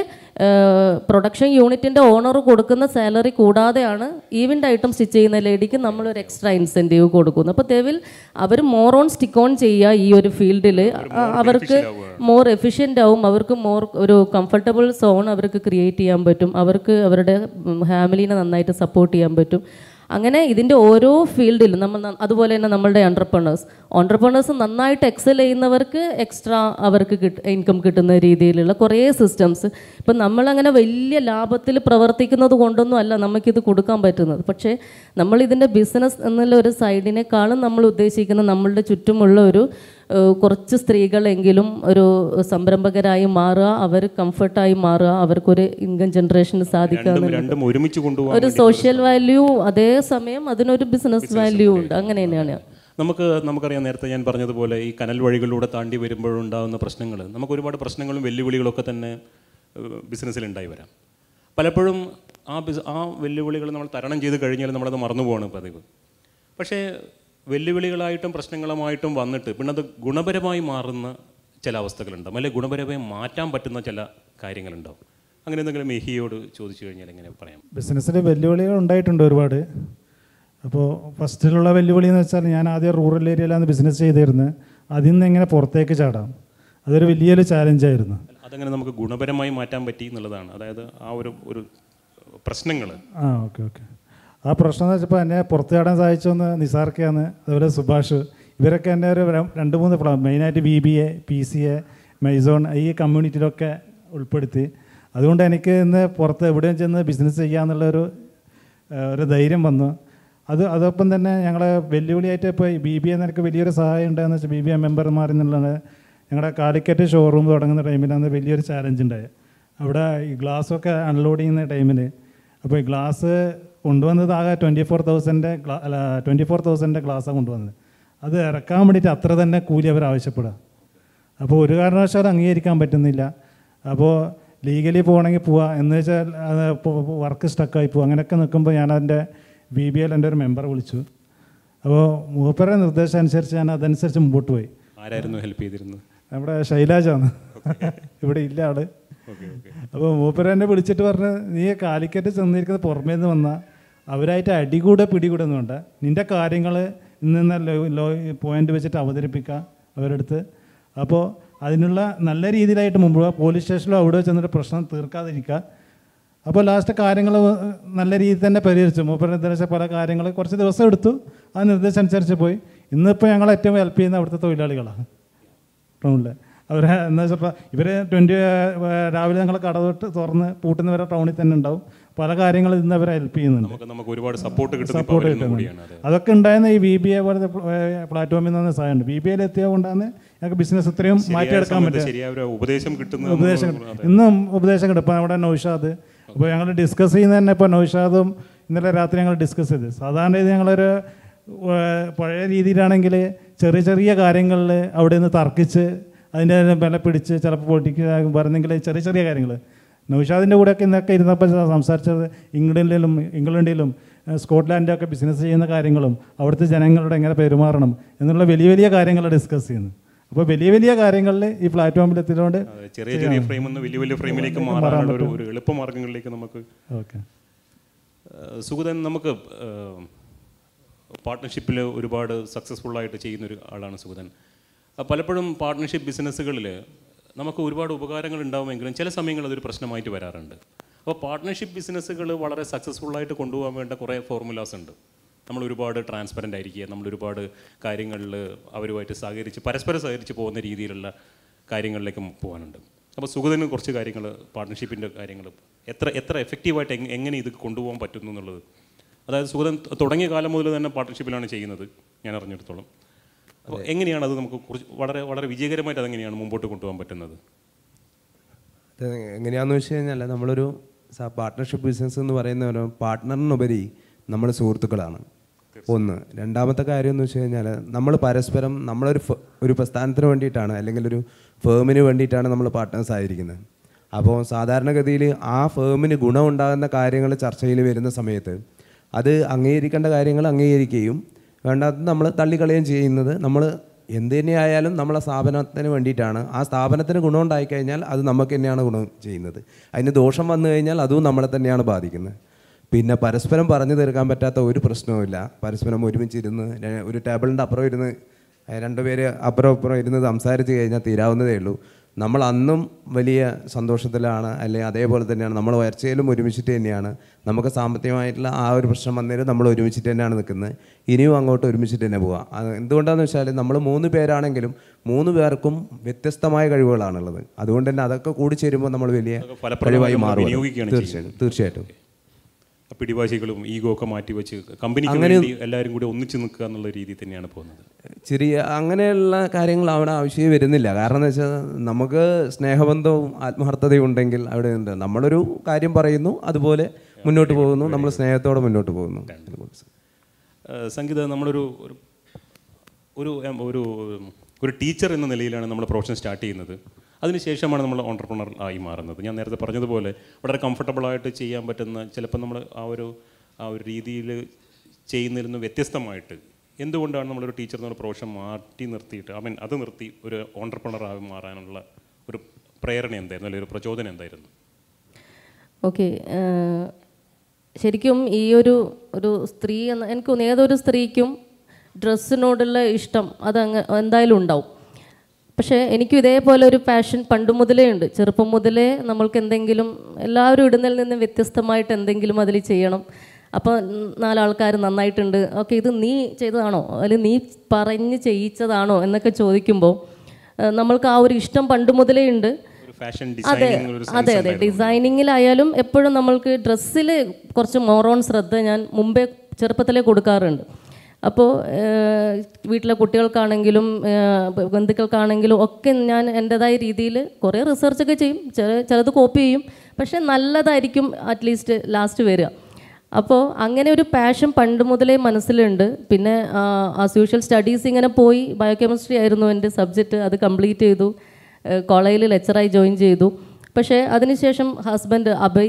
പ്രൊഡക്ഷൻ യൂണിറ്റിൻ്റെ ഓണർ കൊടുക്കുന്ന സാലറി കൂടാതെയാണ് ഈവൻ്റ് ഐറ്റം സ്റ്റിച്ച് ചെയ്യുന്ന ലേഡിക്ക് നമ്മളൊരു എക്സ്ട്രാ ഇൻസെൻറ്റീവ് കൊടുക്കുന്നത് അപ്പോൾ തെവിൽ അവർ മോർ ഓൺ സ്റ്റിക്ക് ഓൺ ചെയ്യുക ഈ ഒരു ഫീൽഡിൽ അവർക്ക് മോർ എഫിഷ്യൻ്റ് ആവും അവർക്ക് മോർ ഒരു കംഫർട്ടബിൾ സോൺ അവർക്ക് ക്രിയേറ്റ് ചെയ്യാൻ പറ്റും അവർക്ക് അവരുടെ ഫാമിലീനെ നന്നായിട്ട് സപ്പോർട്ട് ചെയ്യാൻ പറ്റും അങ്ങനെ ഇതിൻ്റെ ഓരോ ഫീൽഡിലും നമ്മൾ ന- അതുപോലെ തന്നെ നമ്മളുടെ ഓണ്ടർപ്രണേഴ്സ് ഓണ്ടർപ്രണേഴ്സ് നന്നായിട്ട് എക്സൽ ചെയ്യുന്നവർക്ക് എക്സ്ട്രാ അവർക്ക് കിട്ട ഇൻകം കിട്ടുന്ന രീതിയിലുള്ള കുറേ സിസ്റ്റംസ് ഇപ്പം നമ്മളങ്ങനെ വലിയ ലാഭത്തിൽ പ്രവർത്തിക്കുന്നത് കൊണ്ടൊന്നും അല്ല നമുക്കിത് കൊടുക്കാൻ പറ്റുന്നത് പക്ഷേ നമ്മൾ ഇതിൻ്റെ ബിസിനസ് എന്നുള്ള ഒരു സൈഡിനേക്കാളും നമ്മൾ ഉദ്ദേശിക്കുന്ന നമ്മളുടെ ചുറ്റുമുള്ള ഒരു ഏഹ്, കുറച്ച് സ്ത്രീകളെങ്കിലും ഒരു സംരംഭകരായി മാറുക അവർ കംഫർട്ടായി മാറുക അവർക്കൊരു ഇൻകം ജനറേഷന് സാധിക്കുക രണ്ടും രണ്ടും ഒരുമിച്ച് കൊണ്ടുപോകാൻ ഒരു സോഷ്യൽ വാല്യൂ അതേസമയം അതിനൊരു ബിസിനസ് വാല്യൂ ഉണ്ട് അങ്ങനെ തന്നെയാണ് നമുക്ക് നമുക്കറിയാം നേരത്തെ ഞാൻ പറഞ്ഞതുപോലെ ഈ കനൽ വഴികളിലൂടെ താണ്ടി വരുമ്പോഴുണ്ടാകുന്ന പ്രശ്നങ്ങൾ നമുക്ക് ഒരുപാട് പ്രശ്നങ്ങളും വെല്ലുവിളികളൊക്കെ തന്നെ ബിസിനസ്സിൽ ഉണ്ടായി വരാം പലപ്പോഴും ആ ബിസ് ആ വെല്ലുവിളികൾ നമ്മൾ തരണം ചെയ്ത് കഴിഞ്ഞാൽ നമ്മളത് മറന്നു പോവാണ് പതിവ് പക്ഷേ വെല്ലുവിളികളായിട്ടും പ്രശ്നങ്ങളുമായിട്ടും വന്നിട്ട് പിന്നെ അത് ഗുണപരമായി മാറുന്ന ചില അവസ്ഥകളുണ്ടാവും അല്ലെങ്കിൽ ഗുണപരമായി മാറ്റാൻ പറ്റുന്ന ചില കാര്യങ്ങളുണ്ടാവും അങ്ങനെ എന്തെങ്കിലും മെഹിയോട് ചോദിച്ചു കഴിഞ്ഞാൽ എങ്ങനെ പറയാം ബിസിനസ്സിൽ വെല്ലുവിളികൾ ഉണ്ടായിട്ടുണ്ട് ഒരുപാട് അപ്പോൾ ഫസ്റ്റിലുള്ള വെല്ലുവിളി എന്ന് വെച്ചാൽ ഞാൻ ആദ്യം റൂറൽ ഏരിയയിലാണ് ബിസിനസ് ചെയ്തിരുന്നത് അതിൽ നിന്ന് എങ്ങനെ പുറത്തേക്ക് ചാടാം അതൊരു വലിയൊരു ചാലഞ്ചായിരുന്നു അതങ്ങനെ നമുക്ക് ഗുണപരമായി മാറ്റാൻ പറ്റി എന്നുള്ളതാണ് അതായത് ആ ഒരു ഒരു പ്രശ്നങ്ങൾ ആ ഓക്കെ ഓക്കെ ആ പ്രശ്നം എന്ന് വെച്ചപ്പോൾ എന്നെ പുറത്ത് ചാടാൻ സഹായിച്ചൊന്ന് നിസാർക്കയാണ് അതുപോലെ സുഭാഷ് ഇവരൊക്കെ എൻ്റെ ഒരു ര- രണ്ട് മൂന്ന് പ്ല മെയിനായിട്ട് B B A P C A മൈസോൺ ഈ കമ്മ്യൂണിറ്റിയിലൊക്കെ ഉൾപ്പെടുത്തി അതുകൊണ്ട് എനിക്ക് ഇന്ന് പുറത്ത് എവിടെയും ചെന്ന് ബിസിനസ് ചെയ്യാന്നുള്ളൊരു ഏഹ്, ഒരു ധൈര്യം വന്നു അത് അതോടൊപ്പം തന്നെ ഞങ്ങളെ വെല്ലുവിളിയായിട്ട് ഇപ്പോൾ ബി ബി എ നിനക്ക് വലിയൊരു സഹായം ഉണ്ടായെന്ന് വെച്ചാൽ ബി ബി എ മെമ്പർമാർ എന്നുള്ളത് ഞങ്ങളുടെ കാലിക്കറ്റ് ഷോറൂം തുടങ്ങുന്ന ടൈമിലാണ് വലിയൊരു ചാലഞ്ച് ഉണ്ടായത് അവിടെ ഈ ഗ്ലാസ്സൊക്കെ അൺലോഡ് ചെയ്യുന്ന ടൈമിൽ അപ്പോൾ ഈ ഗ്ലാസ് കൊണ്ടുവന്നത് ആകെ ട്വൻറ്റി ഫോർ തൗസൻഡ് അല്ല ട്വൻറ്റി ഫോർ തൗസൻഡ് ഗ്ലാസ്സാണ് കൊണ്ടുവന്നത് അത് ഇറക്കാൻ വേണ്ടിയിട്ട് അത്ര തന്നെ കൂലി അവർ ആവശ്യപ്പെടുക അപ്പോൾ ഒരു കാരണവശാലും അംഗീകരിക്കാൻ പറ്റുന്നില്ല അപ്പോൾ ലീഗലി പോകണമെങ്കിൽ പോവാ എന്ന് വെച്ചാൽ അത് വർക്ക് സ്റ്റക്കായി പോകും അങ്ങനെയൊക്കെ നിൽക്കുമ്പോൾ ഞാൻ അതിൻ്റെ ബി ബി എൽ എൻ്റെ ഒരു മെമ്പറെ വിളിച്ചു അപ്പോൾ മൂപ്പരുടെ നിർദ്ദേശം അനുസരിച്ച് ഞാൻ അതനുസരിച്ച് മുമ്പോട്ട് പോയി ആരായിരുന്നു ഹെൽപ്പ് ചെയ്തിരുന്നത് നമ്മുടെ ശൈലാജാണ് ഇവിടെ ഇല്ല ആള് ഓക്കെ ഓക്കെ അപ്പോൾ മൂപ്പര് എന്നെ വിളിച്ചിട്ട് പറഞ്ഞ് നീ കാലിക്കറ്റ് ചെന്നിരിക്കുന്നത് പുറമേ നിന്ന് വന്നാൽ അവരായിട്ട് അടികൂടെ പിടികൂടെ ഒന്നും വേണ്ട നിൻ്റെ കാര്യങ്ങൾ ഇന്ന ലോ ലോ പോയിന്റ് വെച്ചിട്ട് അവതരിപ്പിക്കുക അവരെടുത്ത് അപ്പോൾ അതിനുള്ള നല്ല രീതിയിലായിട്ട് മുമ്പ് പോലീസ് സ്റ്റേഷനിലോ അവിടെ ചെന്നിട്ട് പ്രശ്നം തീർക്കാതിരിക്കുക അപ്പോൾ ലാസ്റ്റ് കാര്യങ്ങൾ നല്ല രീതിയിൽ തന്നെ പരിഹരിച്ചു മൂപ്പർ നിർദ്ദേശിച്ച പല കാര്യങ്ങൾ കുറച്ച് ദിവസം എടുത്തു ആ നിർദ്ദേശം അനുസരിച്ച് പോയി ഇന്നിപ്പോൾ ഞങ്ങൾ ഏറ്റവും ഹെൽപ്പ് ചെയ്യുന്ന അവിടുത്തെ തൊഴിലാളികളാണ് ടൗണിൽ അവർ എന്താ വെച്ചപ്പോൾ ഇവർ ട്വൻറ്റി രാവിലെ ഞങ്ങൾ കട തൊട്ട് തുറന്ന് പൂട്ടുന്നവരെ ടൗണിൽ തന്നെ ഉണ്ടാവും പല കാര്യങ്ങളും ഇന്ന് അവരെ ഹെൽപ്പ് ചെയ്യുന്നുണ്ട് നമുക്ക് നമുക്ക് ഒരുപാട് സപ്പോർട്ട് കിട്ടുന്ന ഇപ്പോൾ സപ്പോർട്ട് അവരിൽ നിന്ന് കിട്ടുന്നുണ്ട് കൂടിയാണ് അതെ അതൊക്കെ ഉണ്ടായിരുന്ന ഈ വി ബി എ പോലത്തെ പ്ലാറ്റ്ഫോമിൽ നിന്ന് സഹായമുണ്ട് ബി ബി എയിൽ എത്തിയത് കൊണ്ടാണ് ഞങ്ങൾക്ക് ബിസിനസ് ഇത്രയും ശരിയായ മാറ്റിയെടുക്കാൻ സമയത്ത് പറ്റുക ശരിയായ ഒരു ഉപദേശം കിട്ടുന്ന ഉപദേശം ഇന്നും ഉപദേശം കിട്ടും ഇപ്പോൾ നമ്മുടെ നൗഷാദ് അപ്പോൾ ഞങ്ങൾ ഡിസ്കസ് ചെയ്യുന്ന തന്നെ ഇപ്പോൾ നൗഷാദും ഇന്നലെ രാത്രി ഞങ്ങൾ ഡിസ്കസ് ചെയ്ത് സാധാരണ ഇത് ഞങ്ങളൊരു ഏർ, പഴയ രീതിയിലാണെങ്കിൽ ചെറിയ ചെറിയ കാര്യങ്ങളിൽ അവിടെ നിന്ന് തർക്കിച്ച് അതിൻ്റെ വില പിടിച്ച് ചിലപ്പോൾ പൊളിറ്റിക്സ് പറഞ്ഞെങ്കിൽ ചെറിയ ചെറിയ കാര്യങ്ങൾ നൗഷാദിൻ്റെ കൂടെയൊക്കെ ഇന്നൊക്കെ ഇരുന്നപ്പോൾ സംസാരിച്ചത് ഇംഗ്ലണ്ടിലും ഇംഗ്ലണ്ടിലും ഏർ, സ്കോട്ട്ലാൻഡിലും ഒക്കെ ബിസിനസ് ചെയ്യുന്ന കാര്യങ്ങളും അവിടുത്തെ ജനങ്ങളോട് എങ്ങനെ പെരുമാറണം എന്നുള്ള വലിയ വലിയ കാര്യങ്ങൾ ഡിസ്കസ് ചെയ്യുന്നു അപ്പോൾ വലിയ വലിയ കാര്യങ്ങളിൽ ഈ പ്ലാറ്റ്ഫോമിൽ എത്തിയതുകൊണ്ട് അതെ, ചെറിയ ചെറിയ ഫ്രെയിമിൽ നിന്ന് വലിയ വലിയ ഫ്രെയിമിലേക്ക് മാറാനുള്ള ഒരു ഒരു എളുപ്പ മാർഗങ്ങളിലേക്ക് നമുക്ക് ഓക്കെ ഏഹ് സുഗതൻ നമുക്ക് പാർട്ട്ണർഷിപ്പിൽ ഒരുപാട് സക്സസ്ഫുൾ ആയിട്ട് ചെയ്യുന്ന ഒരു ആളാണ് സുഗതൻ അഹ് പലപ്പോഴും പാർട്ട്ണർഷിപ്പ് ബിസിനസ്സുകളിൽ നമുക്ക് ഒരുപാട് ഉപകാരങ്ങൾ ഉണ്ടാവുമെങ്കിലും ചില സമയങ്ങളിൽ അതൊരു പ്രശ്നമായിട്ട് വരാറുണ്ട് അപ്പോൾ പാർട്ട്ണർഷിപ്പ് ബിസിനസ്സുകൾ വളരെ സക്സസ്ഫുൾ ആയിട്ട് കൊണ്ടുപോകാൻ വേണ്ട കുറേ ഫോർമുലാസ് ഉണ്ട് നമ്മൾ ഒരുപാട് ട്രാൻസ്പെറൻ്റ് ആയിരിക്കുക നമ്മൾ ഒരുപാട് കാര്യങ്ങളിൽ അവരുമായിട്ട് സഹകരിച്ച് പരസ്പരം സഹകരിച്ച് പോകുന്ന രീതിയിലുള്ള കാര്യങ്ങളിലേക്ക് പോകാനുണ്ട് അപ്പോൾ സുഗതന് കുറച്ച് കാര്യങ്ങൾ പാർട്ട്ണർഷിപ്പിൻ്റെ കാര്യങ്ങൾ എത്ര എത്ര എഫക്റ്റീവായിട്ട് എങ് എങ്ങനെ ഇത് കൊണ്ടുപോകാൻ പറ്റുന്നു എന്നുള്ളത് അതായത് സുഗതൻ ത- തുടങ്ങിയ കാലം മുതൽ തന്നെ പാർട്ട്ണർഷിപ്പിലാണ് ചെയ്യുന്നത് ഞാൻ അറിഞ്ഞിടത്തോളം അപ്പോൾ എങ്ങനെയാണ് അത് നമുക്ക് കുറച്ച് വളരെ വളരെ വിജയകരമായിട്ട് അതെങ്ങനെയാണ് മുമ്പോട്ട് കൊണ്ടുപോകാൻ പറ്റുന്നത് അത് എങ്ങനെയാണെന്ന് വെച്ച് കഴിഞ്ഞാൽ നമ്മളൊരു പാർട്ട്ണർഷിപ്പ് ബിസിനസ് എന്ന് പറയുന്ന ഒരു പാർട്ട്ണറിനുപരി നമ്മൾ സുഹൃത്തുക്കളാണ് ഒന്ന് രണ്ടാമത്തെ കാര്യം എന്ന് വെച്ച് കഴിഞ്ഞാൽ നമ്മൾ പരസ്പരം നമ്മളൊരു ഫ- ഒരു പ്രസ്ഥാനത്തിന് വേണ്ടിയിട്ടാണ് അല്ലെങ്കിൽ ഒരു ഫേമിന് വേണ്ടിയിട്ടാണ് നമ്മൾ പാർട്ട്നേഴ്സ് ആയിരിക്കുന്നത് അപ്പോൾ സാധാരണഗതിയിൽ ആ ഫേമിന് ഗുണമുണ്ടാകുന്ന കാര്യങ്ങൾ ചർച്ചയിൽ വരുന്ന സമയത്ത് അത് അംഗീകരിക്കേണ്ട കാര്യങ്ങൾ അംഗീകരിക്കുകയും വേണ്ടാത്തത് നമ്മൾ തള്ളിക്കളയുകയും ചെയ്യുന്നത് നമ്മൾ എന്ത് തന്നെയായാലും നമ്മളെ സ്ഥാപനത്തിന് വേണ്ടിയിട്ടാണ് ആ സ്ഥാപനത്തിന് ഗുണം ഉണ്ടായിക്കഴിഞ്ഞാൽ അത് നമുക്ക് തന്നെയാണ് ഗുണം ചെയ്യുന്നത് അതിന് ദോഷം വന്നു കഴിഞ്ഞാൽ അതും നമ്മളെ തന്നെയാണ് ബാധിക്കുന്നത് പിന്നെ പരസ്പരം പറഞ്ഞു തീർക്കാൻ പറ്റാത്ത ഒരു പ്രശ്നവുമില്ല പരസ്പരം ഒരുമിച്ചിരുന്ന് ര- ഒരു ടേബിളിൻ്റെ അപ്പുറം ഇരുന്ന് ഏഹ് രണ്ടുപേര് അപ്പുറം അപ്പുറം ഇരുന്ന് സംസാരിച്ച് കഴിഞ്ഞാൽ തീരാവുന്നതേ ഉള്ളൂ നമ്മൾ അന്നും വലിയ സന്തോഷത്തിലാണ് അല്ലെങ്കിൽ അതേപോലെ തന്നെയാണ് നമ്മൾ ഉയർച്ചയിലും ഒരുമിച്ചിട്ട് തന്നെയാണ് നമുക്ക് സാമ്പത്തികമായിട്ടുള്ള ആ ഒരു പ്രശ്നം വന്നേരം നമ്മൾ ഒരുമിച്ചിട്ട് തന്നെയാണ് നിൽക്കുന്നത് ഇനിയും അങ്ങോട്ട് ഒരുമിച്ചിട്ട് തന്നെ പോവാം അത് എന്തുകൊണ്ടാണെന്ന് വെച്ചാൽ നമ്മൾ മൂന്ന് പേരാണെങ്കിലും മൂന്ന് പേർക്കും വ്യത്യസ്തമായ കഴിവുകളാണുള്ളത് അതുകൊണ്ട് തന്നെ അതൊക്കെ കൂടി ചേരുമ്പോൾ നമ്മൾ വലിയ ഫലപ്രദമായി കഴിവായി നമ്മൾ മാറും വിനിയോഗിക്കുകയാണ് തീർച്ചയായിട്ടും തീർച്ചയായിട്ടും പിടിവാശികളും ഈഗോ ഒക്കെ മാറ്റി വെച്ച് കമ്പനിക്ക് വേണ്ടി എല്ലാവരും കൂടി ഒന്നിച്ച് നിൽക്കുക എന്നുള്ള രീതിയിൽ തന്നെയാണ് പോകുന്നത് ചെറിയ അങ്ങനെയുള്ള കാര്യങ്ങൾ അവിടെ ആവശ്യമേ വരുന്നില്ല കാരണം എന്ന് വെച്ചാൽ നമുക്ക് സ്നേഹബന്ധവും ആത്മാർത്ഥതയും ഉണ്ടെങ്കിൽ അവിടെ ഉണ്ട് നമ്മളൊരു കാര്യം പറയുന്നു അതുപോലെ മുന്നോട്ട് പോകുന്നു നമ്മൾ സ്നേഹത്തോടെ മുന്നോട്ട് പോകുന്നു ഏഹ് സംഗീത നമ്മളൊരു ഒരു ഒരു എം, ഒരു ഒരു ടീച്ചർ എന്ന നിലയിലാണ് നമ്മൾ പ്രൊഫഷൻ സ്റ്റാർട്ട് ചെയ്യുന്നത് അതിനുശേഷമാണ് നമ്മൾ ഓണ്ടർപ്രണർ ആയി മാറുന്നത് ഞാൻ നേരത്തെ പറഞ്ഞതുപോലെ വളരെ കംഫർട്ടബിളായിട്ട് ചെയ്യാൻ പറ്റുന്ന ചിലപ്പോൾ നമ്മൾ ആ ഒരു ആ ഒരു രീതിയിൽ ചെയ്യുന്നതിൽ നിന്ന് വ്യത്യസ്തമായിട്ട് എന്തുകൊണ്ടാണ് നമ്മളൊരു ടീച്ചർ എന്നുള്ള പ്രൊഫഷൻ മാറ്റി നിർത്തിയിട്ട് ഐ മീൻ അത് നിർത്തി ഒരു ഓണ്ടർപ്രണർ ആയി മാറാനുള്ള ഒരു പ്രേരണ എന്തായിരുന്നു അല്ലെങ്കിൽ ഒരു പ്രചോദനം എന്തായിരുന്നു ഓക്കെ ശരിക്കും ഈ ഒരു ഒരു സ്ത്രീ എന്ന എനിക്ക് തോന്നുന്നു ഏതൊരു സ്ത്രീക്കും ഡ്രസ്സിനോടുള്ള ഇഷ്ടം അതങ്ങ് എന്തായാലും ഉണ്ടാവും പക്ഷേ എനിക്കും ഇതേപോലെ ഒരു പാഷൻ പണ്ട് മുതലേ ഉണ്ട് ചെറുപ്പം മുതലേ നമ്മൾക്ക് എന്തെങ്കിലും എല്ലാവരും ഇടുന്നതിൽ നിന്ന് വ്യത്യസ്തമായിട്ട് എന്തെങ്കിലും അതിൽ ചെയ്യണം അപ്പോൾ നാലാൾക്കാർ നന്നായിട്ടുണ്ട് ഓക്കെ ഇത് നീ ചെയ്തതാണോ അല്ലെങ്കിൽ നീ പറഞ്ഞ് ചെയ്യിച്ചതാണോ എന്നൊക്കെ ചോദിക്കുമ്പോൾ ഏഹ് നമ്മൾക്ക് ആ ഒരു ഇഷ്ടം പണ്ട് മുതലേ ഉണ്ട് ഒരു ഫാഷൻ അതെ ഡിസൈനിങ് ഒരു അതെ അതെ ഡിസൈനിങ്ങിലായാലും എപ്പോഴും നമ്മൾക്ക് ഡ്രസ്സിൽ കുറച്ച് മോറോൺ ശ്രദ്ധ ഞാൻ മുമ്പേ ചെറുപ്പത്തിലേ കൊടുക്കാറുണ്ട് അപ്പോൾ വീട്ടിലെ കുട്ടികൾക്കാണെങ്കിലും ഏഹ്, ബന്ധുക്കൾക്കാണെങ്കിലും ഒക്കെ ഞാൻ എൻ്റെതായ രീതിയിൽ കുറേ റിസർച്ചൊക്കെ ചെയ്യും ചില ചിലത് കോപ്പി ചെയ്യും പക്ഷേ നല്ലതായിരിക്കും അറ്റ്ലീസ്റ്റ് ലാസ്റ്റ് വരിക അപ്പോൾ അങ്ങനെ ഒരു പാഷൻ പണ്ട് മുതലേ മനസ്സിലുണ്ട് പിന്നെ ആസ് യൂഷ്വൽ സ്റ്റഡീസ് ഇങ്ങനെ പോയി ബയോകെമിസ്ട്രി ആയിരുന്നു എൻ്റെ സബ്ജക്റ്റ് അത് കംപ്ലീറ്റ് ചെയ്തു കോളേജിൽ ലെക്ചറായി ജോയിൻ ചെയ്തു പക്ഷേ അതിനുശേഷം ഹസ്ബൻഡ് അഭയ്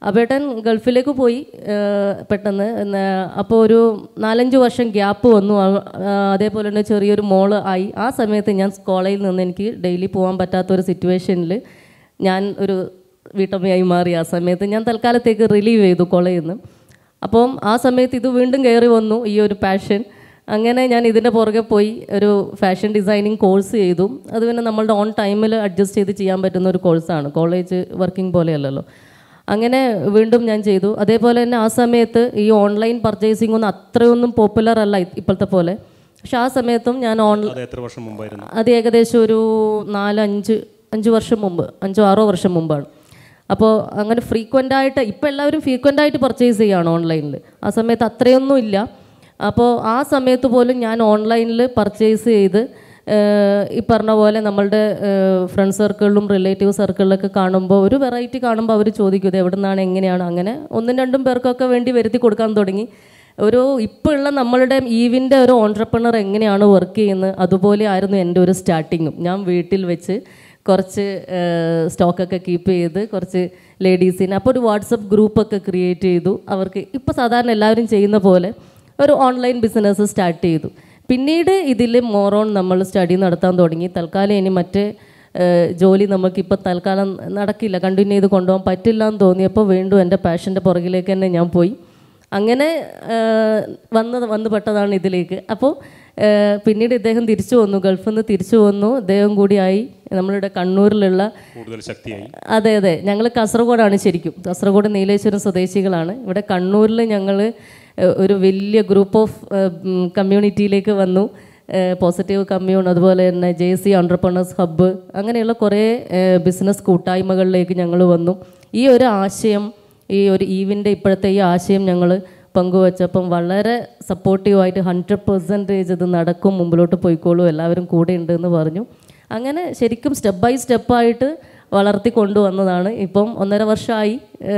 അബേട്ടൻ ഗൾഫിലേക്ക് പോയി ഏഹ്, പെട്ടെന്ന് എന്നാ- അപ്പോൾ ഒരു നാലഞ്ച് വർഷം ഗ്യാപ്പ് വന്നു ആ- ആ, അതേപോലെ തന്നെ ചെറിയൊരു മോള് ആയി ആ സമയത്ത് ഞാൻ കോളേജിൽ നിന്ന് എനിക്ക് ഡെയിലി പോകാൻ പറ്റാത്ത ഒരു സിറ്റുവേഷനിൽ ഞാൻ ഒരു വീട്ടമ്മയായി മാറി ആ സമയത്ത് ഞാൻ തൽക്കാലത്തേക്ക് റിലീവ് ചെയ്തു കോളേജിൽ നിന്ന് അപ്പം ആ സമയത്ത് ഇത് വീണ്ടും കയറി വന്നു ഈ ഒരു പാഷൻ അങ്ങനെ ഞാൻ ഇതിൻ്റെ പുറകെ പോയി ഒരു ഫാഷൻ ഡിസൈനിങ് കോഴ്സ് ചെയ്തു അത് പിന്നെ നമ്മളുടെ ഓൺ ടൈമിൽ അഡ്ജസ്റ്റ് ചെയ്ത് ചെയ്യാൻ പറ്റുന്ന ഒരു കോഴ്സാണ് കോളേജ് വർക്കിംഗ് പോലെയല്ലല്ലോ അങ്ങനെ വീണ്ടും ഞാൻ ചെയ്തു അതേപോലെ തന്നെ ആ സമയത്ത് ഈ ഓൺലൈൻ പർച്ചേസിംഗ് ഒന്നും അത്രയൊന്നും പോപ്പുലർ അല്ല ഇ- ഇപ്പോഴത്തെ പോലെ പക്ഷെ ആ സമയത്തും ഞാൻ ഓൺ അത് എത്ര വർഷം മുമ്പായിരുന്നു അത് ഏകദേശം ഒരു നാല് അഞ്ച് അഞ്ച് വർഷം മുമ്പ് അഞ്ചോ ആറോ വർഷം മുമ്പാണ് അപ്പോൾ അങ്ങനെ ഫ്രീക്വൻ്റ് ആയിട്ട് ഇപ്പോൾ എല്ലാവരും ഫ്രീക്വൻ്റ് ആയിട്ട് പർച്ചേസ് ചെയ്യുകയാണ് ഓൺലൈനിൽ ആ സമയത്ത് അത്രയൊന്നും ഇല്ല അപ്പോൾ ആ സമയത്ത് പോലും ഞാൻ ഓൺലൈനിൽ പർച്ചേസ് ചെയ്ത് ഏഹ്, ഈ പറഞ്ഞ പോലെ നമ്മളുടെ ഫ്രണ്ട് സർക്കിളിലും റിലേറ്റീവ് സർക്കിളിലൊക്കെ കാണുമ്പോൾ ഒരു വെറൈറ്റി കാണുമ്പോൾ അവർ ചോദിക്കും ഇത് എവിടെ നിന്നാണ് എങ്ങനെയാണ് അങ്ങനെ ഒന്നും രണ്ടും പേർക്കൊക്കെ വേണ്ടി വരുത്തി കൊടുക്കാൻ തുടങ്ങി ഒരു ഇപ്പോൾ ഉള്ള നമ്മളുടെ ഈവിൻ്റെ ഒരു ഓൺട്രപ്രണർ എങ്ങനെയാണ് വർക്ക് ചെയ്യുന്നത് അതുപോലെ ആയിരുന്നു എൻ്റെ ഒരു സ്റ്റാർട്ടിങ്ങും ഞാൻ വീട്ടിൽ വെച്ച് കുറച്ച് സ്റ്റോക്കൊക്കെ കീപ്പ് ചെയ്ത് കുറച്ച് ലേഡീസിന് അപ്പോൾ ഒരു വാട്സപ്പ് ഗ്രൂപ്പൊക്കെ ക്രിയേറ്റ് ചെയ്തു അവർക്ക് ഇപ്പോൾ സാധാരണ എല്ലാവരും ചെയ്യുന്ന പോലെ ഒരു ഓൺലൈൻ ബിസിനസ് സ്റ്റാർട്ട് ചെയ്തു പിന്നീട് ഇതിൽ മോറോൺ നമ്മൾ സ്റ്റഡി നടത്താൻ തുടങ്ങി തൽക്കാലം ഇനി മറ്റേ ഏഹ്, ജോലി നമുക്കിപ്പോൾ തൽക്കാലം നടക്കില്ല കണ്ടിന്യൂ ചെയ്ത് കൊണ്ടുപോകാൻ പറ്റില്ല എന്ന് തോന്നിയപ്പോൾ വീണ്ടും എൻ്റെ പാഷൻ്റെ പുറകിലേക്ക് തന്നെ ഞാൻ പോയി അങ്ങനെ ഏഹ്, വന്ന് വന്ന് പെട്ടതാണ് ഇതിലേക്ക് അപ്പോൾ ഏഹ്, പിന്നീട് ഇദ്ദേഹം തിരിച്ചു വന്നു ഗൾഫിൽ നിന്ന് തിരിച്ചു വന്നു ഇദ്ദേഹം കൂടിയായി നമ്മളുടെ കണ്ണൂരിലുള്ള കൂടുതൽ ശക്തിയായി അതെ അതെ ഞങ്ങൾ കാസർഗോഡാണ് ശരിക്കും കാസർഗോഡ് നീലേശ്വരം സ്വദേശികളാണ് ഇവിടെ കണ്ണൂരിൽ ഞങ്ങൾ ഒരു വലിയ ഗ്രൂപ്പ് ഓഫ് കമ്മ്യൂണിറ്റിയിലേക്ക് വന്നു പോസിറ്റീവ് കമ്മ്യൂൺ അതുപോലെ തന്നെ ജെ സി ഓണ്ടർപ്രണേഴ്സ് ഹബ്ബ് അങ്ങനെയുള്ള കുറേ ബിസിനസ് കൂട്ടായ്മകളിലേക്ക് ഞങ്ങൾ വന്നു ഈ ഒരു ആശയം ഈ ഒരു ഈവിൻ്റെ ഇപ്പോഴത്തെ ഈ ആശയം ഞങ്ങൾ പങ്കുവച്ചപ്പം വളരെ സപ്പോർട്ടീവായിട്ട് ഹൺഡ്രഡ് പെർസെൻറ്റേജ് ഇത് നടക്കും മുമ്പിലോട്ട് പോയിക്കോളൂ എല്ലാവരും കൂടെ ഉണ്ട് എന്ന് പറഞ്ഞു അങ്ങനെ ശരിക്കും സ്റ്റെപ്പ് ബൈ സ്റ്റെപ്പായിട്ട് വളർത്തി കൊണ്ടുവന്നതാണ് ഇപ്പം ഒന്നര വർഷമായി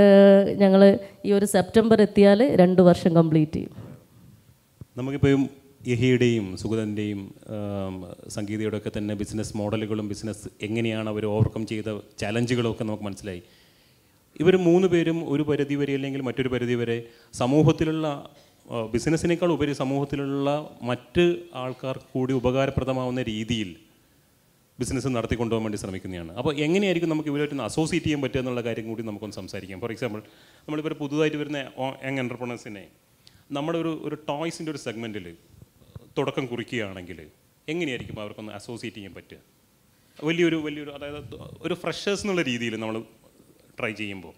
ഞങ്ങൾ ഈ ഒരു സെപ്റ്റംബർ എത്തിയാൽ രണ്ട് വർഷം കംപ്ലീറ്റ് ചെയ്യും നമുക്കിപ്പോൾ യഹിയുടെയും സുഗതൻ്റെയും സംഗീതയുടെ ഒക്കെ തന്നെ ബിസിനസ് മോഡലുകളും ബിസിനസ് എങ്ങനെയാണ് അവർ ഓവർകം ചെയ്ത ചലഞ്ചുകളും ഒക്കെ നമുക്ക് മനസ്സിലായി ഇവർ മൂന്ന് പേരും ഒരു പരിധി വരെ അല്ലെങ്കിൽ മറ്റൊരു പരിധി വരെ സമൂഹത്തിലുള്ള ആ, ബിസിനസ്സിനേക്കാൾ ഉപരി സമൂഹത്തിലുള്ള മറ്റ് ആൾക്കാർക്ക് കൂടി ഉപകാരപ്രദമാവുന്ന രീതിയിൽ ബിസിനസ് നടത്തിക്കൊണ്ടുപോകാൻ വേണ്ടി ശ്രമിക്കുന്നതാണ് അപ്പോൾ എങ്ങനെയായിരിക്കും നമുക്ക് ഇവരായിട്ട് അസോസിയേറ്റ് ചെയ്യാൻ പറ്റുക എന്നുള്ള കാര്യം കൂടി നമുക്കൊന്ന് സംസാരിക്കാം ഫോർ എക്സാമ്പിൾ നമ്മളിവർ പുതുതായിട്ട് വരുന്ന യങ് എൻ്റർപ്രണേഴ്സിനെ നമ്മുടെ ഒരു ഒരു ടോയ്സിൻ്റെ ഒരു സെഗ്മെൻറ്റിൽ തുടക്കം കുറിക്കുകയാണെങ്കിൽ എങ്ങനെയായിരിക്കും അവർക്കൊന്ന് അസോസിയേറ്റ് ചെയ്യാൻ പറ്റുക വലിയൊരു വലിയൊരു അതായത് ഒരു ഫ്രഷേഴ്സ് എന്നുള്ള രീതിയിൽ നമ്മൾ ട്രൈ ചെയ്യുമ്പോൾ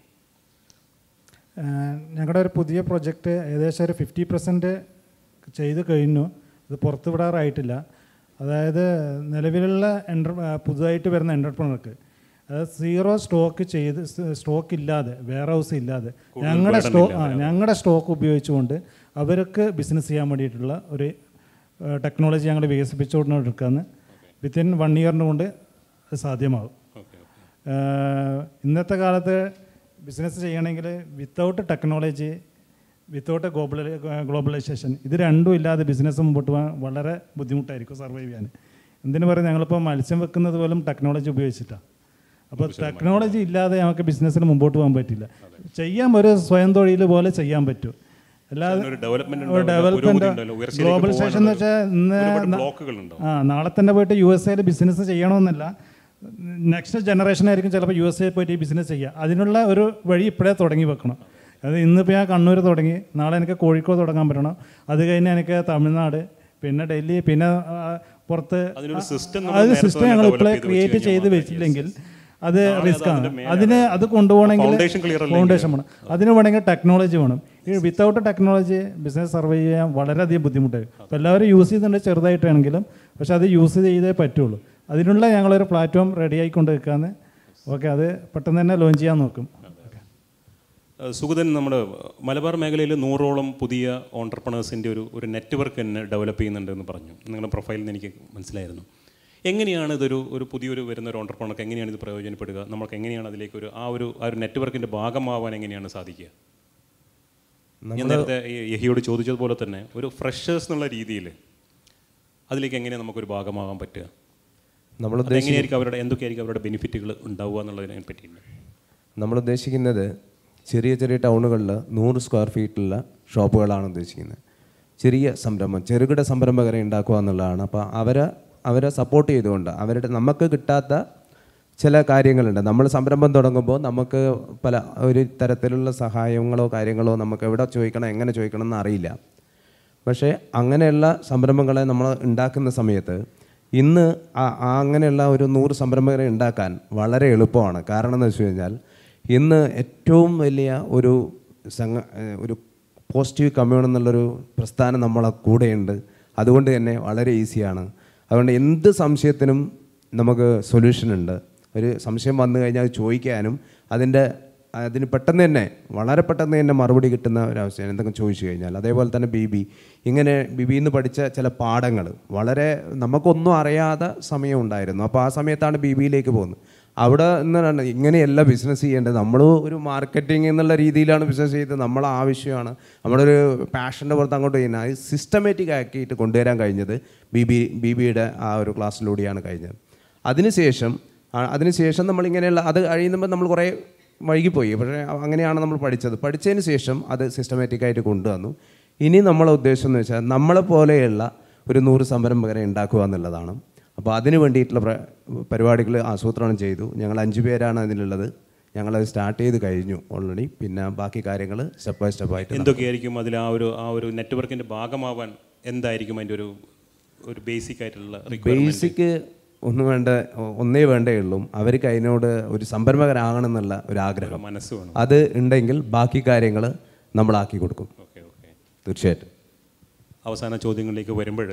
ഞങ്ങളുടെ ഒരു പുതിയ പ്രൊജക്റ്റ് ഏകദേശം ഒരു ഫിഫ്റ്റി പെർസെൻറ്റ് ചെയ്ത് കഴിഞ്ഞു ഇത് പുറത്ത് വിടാറായിട്ടില്ല അതായത് നിലവിലുള്ള എൻ്റർ പുതുതായിട്ട് വരുന്ന എൻ്റർപ്രണർക്ക് അതായത് സീറോ സ്റ്റോക്ക് ചെയ്ത് സ്റ്റോക്ക് ഇല്ലാതെ വെയർ ഹൗസ് ഇല്ലാതെ ഞങ്ങളുടെ സ്റ്റോ ആ ഞങ്ങളുടെ സ്റ്റോക്ക് ഉപയോഗിച്ചുകൊണ്ട് അവർക്ക് ബിസിനസ് ചെയ്യാൻ വേണ്ടിയിട്ടുള്ള ഒരു ടെക്നോളജി ഞങ്ങൾ വികസിപ്പിച്ചുകൊണ്ടിരിക്കുകയെന്ന് വിത്തിൻ വൺ ഇയറിന് കൊണ്ട് അത് സാധ്യമാകും ആഹ് ഇന്നത്തെ കാലത്ത് ബിസിനസ് ചെയ്യണമെങ്കിൽ without technology without global globalization ഇത് രണ്ടും ഇല്ലാതെ ബിസിനസ് മുമ്പോട്ട് പോകാൻ വളരെ ബുദ്ധിമുട്ടായിരിക്കും സർവൈവ് ചെയ്യാൻ എന്തിനു പറയും ഞങ്ങളിപ്പോൾ മത്സ്യം വെക്കുന്നത് പോലും ടെക്നോളജി ഉപയോഗിച്ചിട്ടാണ് അപ്പോൾ ടെക്നോളജി ഇല്ലാതെ നമുക്ക് ബിസിനസ്സിന് മുമ്പോട്ട് പോകാൻ പറ്റില്ല ചെയ്യാൻ ഒരു സ്വയം തൊഴിൽ പോലെ ചെയ്യാൻ പറ്റും അല്ലാതെ ഒരു ഡെവലപ്മെന്റ് ഒരു ഡെവലപ്മെന്റ് ഗ്ലോബലൈസേഷൻ എന്ന് വെച്ചാൽ ഇന്ന് ബ്ലോക്കുകൾ ഉണ്ടാവും ആ നാളെ തന്നെ പോയിട്ട് യു എസ് എയിൽ ബിസിനസ് ചെയ്യണമെന്നില്ല നെക്സ്റ്റ് ജനറേഷൻ ആയിരിക്കും ചിലപ്പോൾ യു എസ് എയിൽ പോയിട്ട് ഈ ബിസിനസ് ചെയ്യുക അതിനുള്ള ഒരു വഴി ഇപ്പോഴേ തുടങ്ങി വെക്കണം അത് ഇന്നിപ്പോൾ ഞാൻ കണ്ണൂർ തുടങ്ങി നാളെ എനിക്ക് കോഴിക്കോട് തുടങ്ങാൻ പറ്റണം അത് കഴിഞ്ഞ് എനിക്ക് തമിഴ്നാട് പിന്നെ ഡൽഹി പിന്നെ ആ, പുറത്ത് അതിനൊരു system നമ്മൾ അത് നേരത്തെ സിസ്റ്റം തന്നെ ഞങ്ങൾ develop ഇപ്പോൾ ചെയ്ത് ക്രിയേറ്റ് വെച്ച് ചെയ്ത് കഴിഞ്ഞാൽ വെച്ചില്ലെങ്കിൽ അത് നാളെ റിസ്ക് അത് ആണ് അതിന്റെ മേലെ അതിന് അത് കൊണ്ടുപോകണമെങ്കിൽ Foundation clear അല്ലെങ്കിൽ ഫൗണ്ടേഷൻ വേണം അതിന് വേണമെങ്കിൽ ടെക്നോളജി വേണം ഈ വിത്തൗട്ട് ടെക്നോളജി ബിസിനസ് സർവൈവ് ചെയ്യാൻ വളരെയധികം ബുദ്ധിമുട്ടായി അപ്പോൾ എല്ലാവരും യൂസ് ചെയ്യുന്നുണ്ട് ചെറുതായിട്ടാണെങ്കിലും പക്ഷെ അത് യൂസ് ചെയ്തേ പറ്റുള്ളൂ അതിനുള്ള ഞങ്ങളൊരു പ്ലാറ്റ്ഫോം റെഡി ആയിക്കൊണ്ട് വെക്കാന്ന് ഓക്കെ അത് പെട്ടെന്ന് തന്നെ ലോഞ്ച് ചെയ്യാൻ നോക്കും ഏഹ് സുഗതൻ നമ്മുടെ മലബാർ മേഖലയിൽ നൂറോളം പുതിയ ഓണ്ടർപ്രണേഴ്സിൻ്റെ ഒരു ഒരു നെറ്റ്വർക്ക് തന്നെ ഡെവലപ്പ് ചെയ്യുന്നുണ്ട് എന്ന് പറഞ്ഞു നിങ്ങളുടെ പ്രൊഫൈലിൽ നിന്ന് എനിക്ക് മനസ്സിലായിരുന്നു എങ്ങനെയാണ് ഇതൊരു ഒരു പുതിയൊരു വരുന്ന ഒരു ഓണ്ടർപ്രണർക്ക് എങ്ങനെയാണ് ഇത് പ്രയോജനപ്പെടുക നമുക്ക് എങ്ങനെയാണ് അതിലേക്ക് ഒരു ആ ഒരു ആ ഒരു നെറ്റ്വർക്കിൻ്റെ ഭാഗമാവാൻ എങ്ങനെയാണ് സാധിക്കുക ഞാൻ നേരത്തെ ഈ യഹിയോട് ചോദിച്ചതുപോലെ തന്നെ ഒരു ഫ്രഷേഴ്സ് എന്നുള്ള രീതിയിൽ അതിലേക്ക് എങ്ങനെയാണ് നമുക്കൊരു ഭാഗമാകാൻ പറ്റുക നമ്മൾ അത് എങ്ങനെയായിരിക്കും അവരുടെ എന്തൊക്കെയായിരിക്കും അവരുടെ ബെനിഫിറ്റുകൾ ഉണ്ടാവുക എന്നുള്ളതിനെ പറ്റിയിട്ട് നമ്മൾ ഉദ്ദേശിക്കുന്നത് ചെറിയ ചെറിയ ടൗണുകളിൽ നൂറ് സ്ക്വയർ ഫീറ്റുള്ള ഷോപ്പുകളാണ് ഉദ്ദേശിക്കുന്നത് ചെറിയ സംരംഭം ചെറുകിട സംരംഭകരെ ഉണ്ടാക്കുക എന്നുള്ളതാണ് അപ്പോൾ അവരെ അവരെ സപ്പോർട്ട് ചെയ്തുകൊണ്ട് അവരുടെ നമുക്ക് കിട്ടാത്ത ചില കാര്യങ്ങളുണ്ട് നമ്മൾ സംരംഭം തുടങ്ങുമ്പോൾ നമുക്ക് പല ഒരു തരത്തിലുള്ള സഹായങ്ങളോ കാര്യങ്ങളോ നമുക്ക് എവിടെ ചോദിക്കണം എങ്ങനെ ചോദിക്കണം എന്ന് അറിയില്ല പക്ഷേ അങ്ങനെയുള്ള സംരംഭങ്ങളെ നമ്മൾ ഉണ്ടാക്കുന്ന സമയത്ത് ഇന്ന് ആ- ആ അങ്ങനെയുള്ള ഒരു നൂറ് സംരംഭകരെ ഉണ്ടാക്കാൻ വളരെ എളുപ്പമാണ് കാരണം എന്ന് വെച്ച് കഴിഞ്ഞാൽ ഇന്ന് ഏറ്റവും വലിയ ഒരു സംഘ ഏഹ് ഒരു പോസിറ്റീവ് കമ്മ്യൂൺ എന്നുള്ളൊരു പ്രസ്ഥാനം നമ്മളെ കൂടെയുണ്ട് അതുകൊണ്ട് തന്നെ വളരെ ഈസിയാണ് അതുകൊണ്ട് എന്ത് സംശയത്തിനും നമുക്ക് സൊല്യൂഷൻ ഉണ്ട് ഒരു സംശയം വന്നു കഴിഞ്ഞാൽ അത് ചോദിക്കാനും അതിൻ്റെ അതിന് പെട്ടെന്ന് തന്നെ വളരെ പെട്ടെന്ന് തന്നെ മറുപടി കിട്ടുന്ന ഒരവസ്ഥയാണ് എന്തെങ്കിലും ചോദിച്ചു കഴിഞ്ഞാൽ അതേപോലെ തന്നെ ബി ബി ഇങ്ങനെ ബിബിയിൽ നിന്ന് പഠിച്ച ചില പാഠങ്ങൾ വളരെ നമുക്കൊന്നും അറിയാത്ത സമയം ഉണ്ടായിരുന്നു അപ്പോൾ ആ സമയത്താണ് ബി ബിയിലേക്ക് പോകുന്നത് അവിടെ നിന്നാണ് ഇങ്ങനെയല്ല ബിസിനസ് ചെയ്യേണ്ടത് നമ്മൾ ഒരു മാർക്കറ്റിംഗ് എന്നുള്ള രീതിയിലാണ് ബിസിനസ് ചെയ്തത് നമ്മളെ ആവശ്യമാണ് നമ്മുടെ ഒരു പാഷൻ്റെ പുറത്ത് അങ്ങോട്ട് ചെയ്യുന്നത് അത് സിസ്റ്റമാറ്റിക് ആക്കിയിട്ട് കൊണ്ടുവരാൻ കഴിഞ്ഞത് ബി ബി ബി ബിയുടെ ആ ഒരു ക്ലാസ്സിലൂടെയാണ് കഴിഞ്ഞത് അതിനുശേഷം ആ, അതിനുശേഷം നമ്മളിങ്ങനെയുള്ള അത് കഴിയുമ്പോൾ നമ്മൾ കുറേ വൈകിപ്പോയി പക്ഷേ അങ്ങനെയാണ് നമ്മൾ പഠിച്ചത് പഠിച്ചതിന് ശേഷം അത് സിസ്റ്റമാറ്റിക്കായിട്ട് കൊണ്ടുവന്നു ഇനി നമ്മളെ ഉദ്ദേശം എന്ന് വെച്ചാൽ നമ്മളെ പോലെയുള്ള ഒരു നൂറ് സംരംഭകരെ ഉണ്ടാക്കുക എന്നുള്ളതാണ് അപ്പോൾ അതിന് വേണ്ടിയിട്ടുള്ള പ്ര- പരിപാടികൾ ആസൂത്രണം ചെയ്തു ഞങ്ങൾ അഞ്ച് പേരാണ് അതിലുള്ളത് ഞങ്ങളത് സ്റ്റാർട്ട് ചെയ്ത് കഴിഞ്ഞു ഓൾറെഡി പിന്നെ ബാക്കി കാര്യങ്ങൾ സ്റ്റെപ്പ് ബൈ സ്റ്റെപ്പായിട്ട് എന്തൊക്കെയായിരിക്കും അതിൽ ആ ഒരു ആ ഒരു നെറ്റ്വർക്കിൻ്റെ ഭാഗമാവാൻ എന്തായിരിക്കും അതിൻ്റെ ഒരു ഒരു ബേസിക് ആയിട്ടുള്ള റിക്വയർമെൻറ്റ് ബേസിക് ഒന്നും വേണ്ട ഒ- ഒന്നേ വേണ്ടേ ഉള്ളൂ അവർക്ക് അതിനോട് ഒരു സംരംഭകരാകണം എന്നുള്ള ഒരു ആഗ്രഹം മനസ്സ് വേണം അത് ഉണ്ടെങ്കിൽ ബാക്കി കാര്യങ്ങൾ നമ്മളാക്കി കൊടുക്കും ഓക്കെ ഓക്കെ തീർച്ചയായിട്ടും അവസാന ചോദ്യങ്ങളിലേക്ക് വരുമ്പോൾ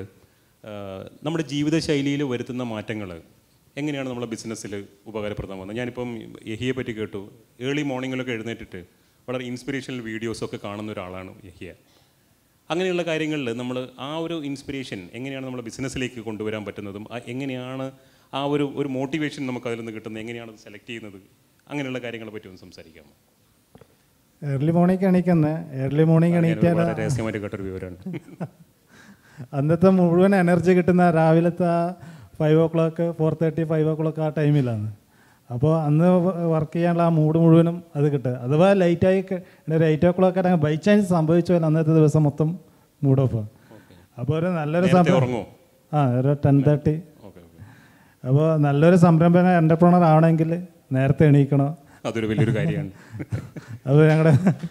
നമ്മുടെ ജീവിതശൈലിയിൽ വരുത്തുന്ന മാറ്റങ്ങൾ എങ്ങനെയാണ് നമ്മളെ ബിസിനസ്സിൽ ഉപകാരപ്രദമാകുന്നത് ഞാനിപ്പം യഹിയെ പറ്റി കേട്ടു ഏർലി മോർണിംഗിലൊക്കെ എഴുന്നേറ്റിട്ട് വളരെ ഇൻസ്പിറേഷണൽ വീഡിയോസൊക്കെ കാണുന്ന ഒരാളാണ് യഹിയ അങ്ങനെയുള്ള കാര്യങ്ങളിൽ നമ്മൾ ആ ഒരു ഇൻസ്പിറേഷൻ എങ്ങനെയാണ് നമ്മൾ ബിസിനസ്സിലേക്ക് കൊണ്ടുവരാൻ പറ്റുന്നതും ആ എങ്ങനെയാണ് ആ ഒരു ഒരു മോട്ടിവേഷൻ നമുക്ക് അതിൽ നിന്ന് കിട്ടുന്നത് എങ്ങനെയാണ് അത് സെലക്ട് ചെയ്യുന്നത് അങ്ങനെയുള്ള കാര്യങ്ങളെ പറ്റി ഒന്ന് സംസാരിക്കാമോ ഏർലി മോർണിംഗ് എണീക്കുന്ന ഏർലി മോർണിംഗ് എണീറ്റാൽ വളരെ രഹസ്യമായിട്ട് കേട്ടൊരു വിവരമാണ് അന്നത്തെ മുഴുവൻ എനർജി കിട്ടുന്ന രാവിലത്തെ five o'clock four thirty five o'clock ആ ടൈമിലാണ് അപ്പോൾ അന്ന് വർക്ക് ചെയ്യാനുള്ള ആ മൂഡ് മുഴുവനും അത് കിട്ടുക അഥവാ ലേറ്റായി ഒരു എയ്റ്റ് ഓ ക്ലോക്ക് ആണെങ്കിൽ ബൈ ചാൻസ് സംഭവിച്ചാൽ അന്നത്തെ ദിവസം മൊത്തം മൂഡ് ഓഫ് അപ്പോൾ ഒരു നല്ലൊരു നേരത്തെ സംരംഭം ഉറങ്ങുമോ ആ ഒരു ടെൻ തേർട്ടി ഓക്കെ ഓക്കെ അപ്പോൾ നല്ലൊരു സംരംഭന എൻ്റർപ്രണർ ആവണമെങ്കിൽ നേരത്തെ എണീക്കണം അതൊരു വലിയൊരു കാര്യമാണ് അത് ഞങ്ങളുടെ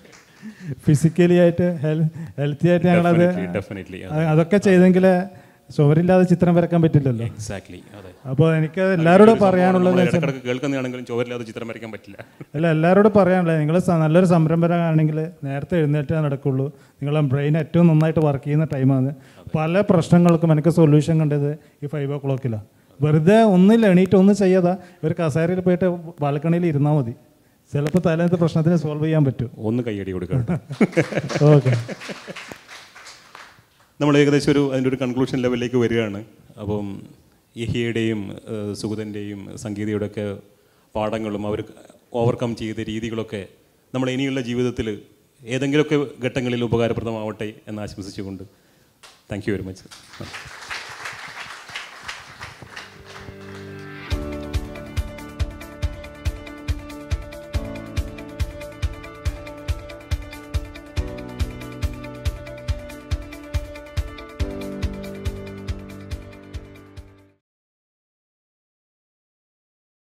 ഫിസിക്കലി ആയിട്ട് ഹെൽത്തി ആയിട്ട് ഞങ്ങളത് ഡെഫിനറ്റ്ലി അത് അതൊക്കെ ചെയ്തെങ്കിൽ ചുവരില്ലാതെ ചിത്രം വരക്കാൻ പറ്റില്ലല്ലോ എക്സാക്ട്ലി അതെ അപ്പോൾ എനിക്ക് എല്ലാവരോടും പറയാനുള്ളത് നമ്മൾ ഇടക്കിടക്ക് കേൾക്കുന്നതാണെങ്കിലും ചോരില്ലാതെ ചിത്രം വരയ്ക്കാൻ പറ്റില്ല അല്ല എല്ലാവരോടും പറയാനുള്ളത് നിങ്ങൾ നല്ലൊരു സംരംഭകരാണെങ്കിൽ നേരത്തെ എഴുന്നേറ്റേ നടക്കുള്ളൂ നിങ്ങളെ ബ്രെയിൻ ഏറ്റവും നന്നായിട്ട് വർക്ക് ചെയ്യുന്ന ടൈമാണ് പല പ്രശ്നങ്ങൾക്കും എനിക്ക് സൊല്യൂഷൻ കണ്ടത് ഈ ഫൈവ് ഓ ക്ലോക്കിലാണ് വെറുതെ ഒന്നില്ല എണീറ്റ് ഒന്നും ചെയ്യാതെ ഒരു കസേരയിൽ പോയിട്ട് ബാൽക്കണിയിൽ ഇരുന്നാൽ മതി ചിലപ്പോൾ തലേന്നത്തെ പ്രശ്നത്തിന് സോൾവ് ചെയ്യാൻ പറ്റും ഒന്ന് കൈയടി കൊടുക്കാം ഓക്കെ നമ്മൾ ഏകദേശം ഒരു അതിൻ്റെ ഒരു കൺക്ലൂഷൻ ലെവലിലേക്ക് വരികയാണ് അപ്പം യഹിയുടെയും സുഗതൻ്റെയും സംഗീതയുടെ ഒക്കെ പാഠങ്ങളും അവർ ഓവർകം ചെയ്ത രീതികളൊക്കെ നമ്മൾ ഇനിയുള്ള ജീവിതത്തിൽ ഏതെങ്കിലുമൊക്കെ ഘട്ടങ്ങളിൽ ഉപകാരപ്രദമാവട്ടെ എന്ന് ആശംസിച്ചുകൊണ്ട് താങ്ക് യു വെരി മച്ച്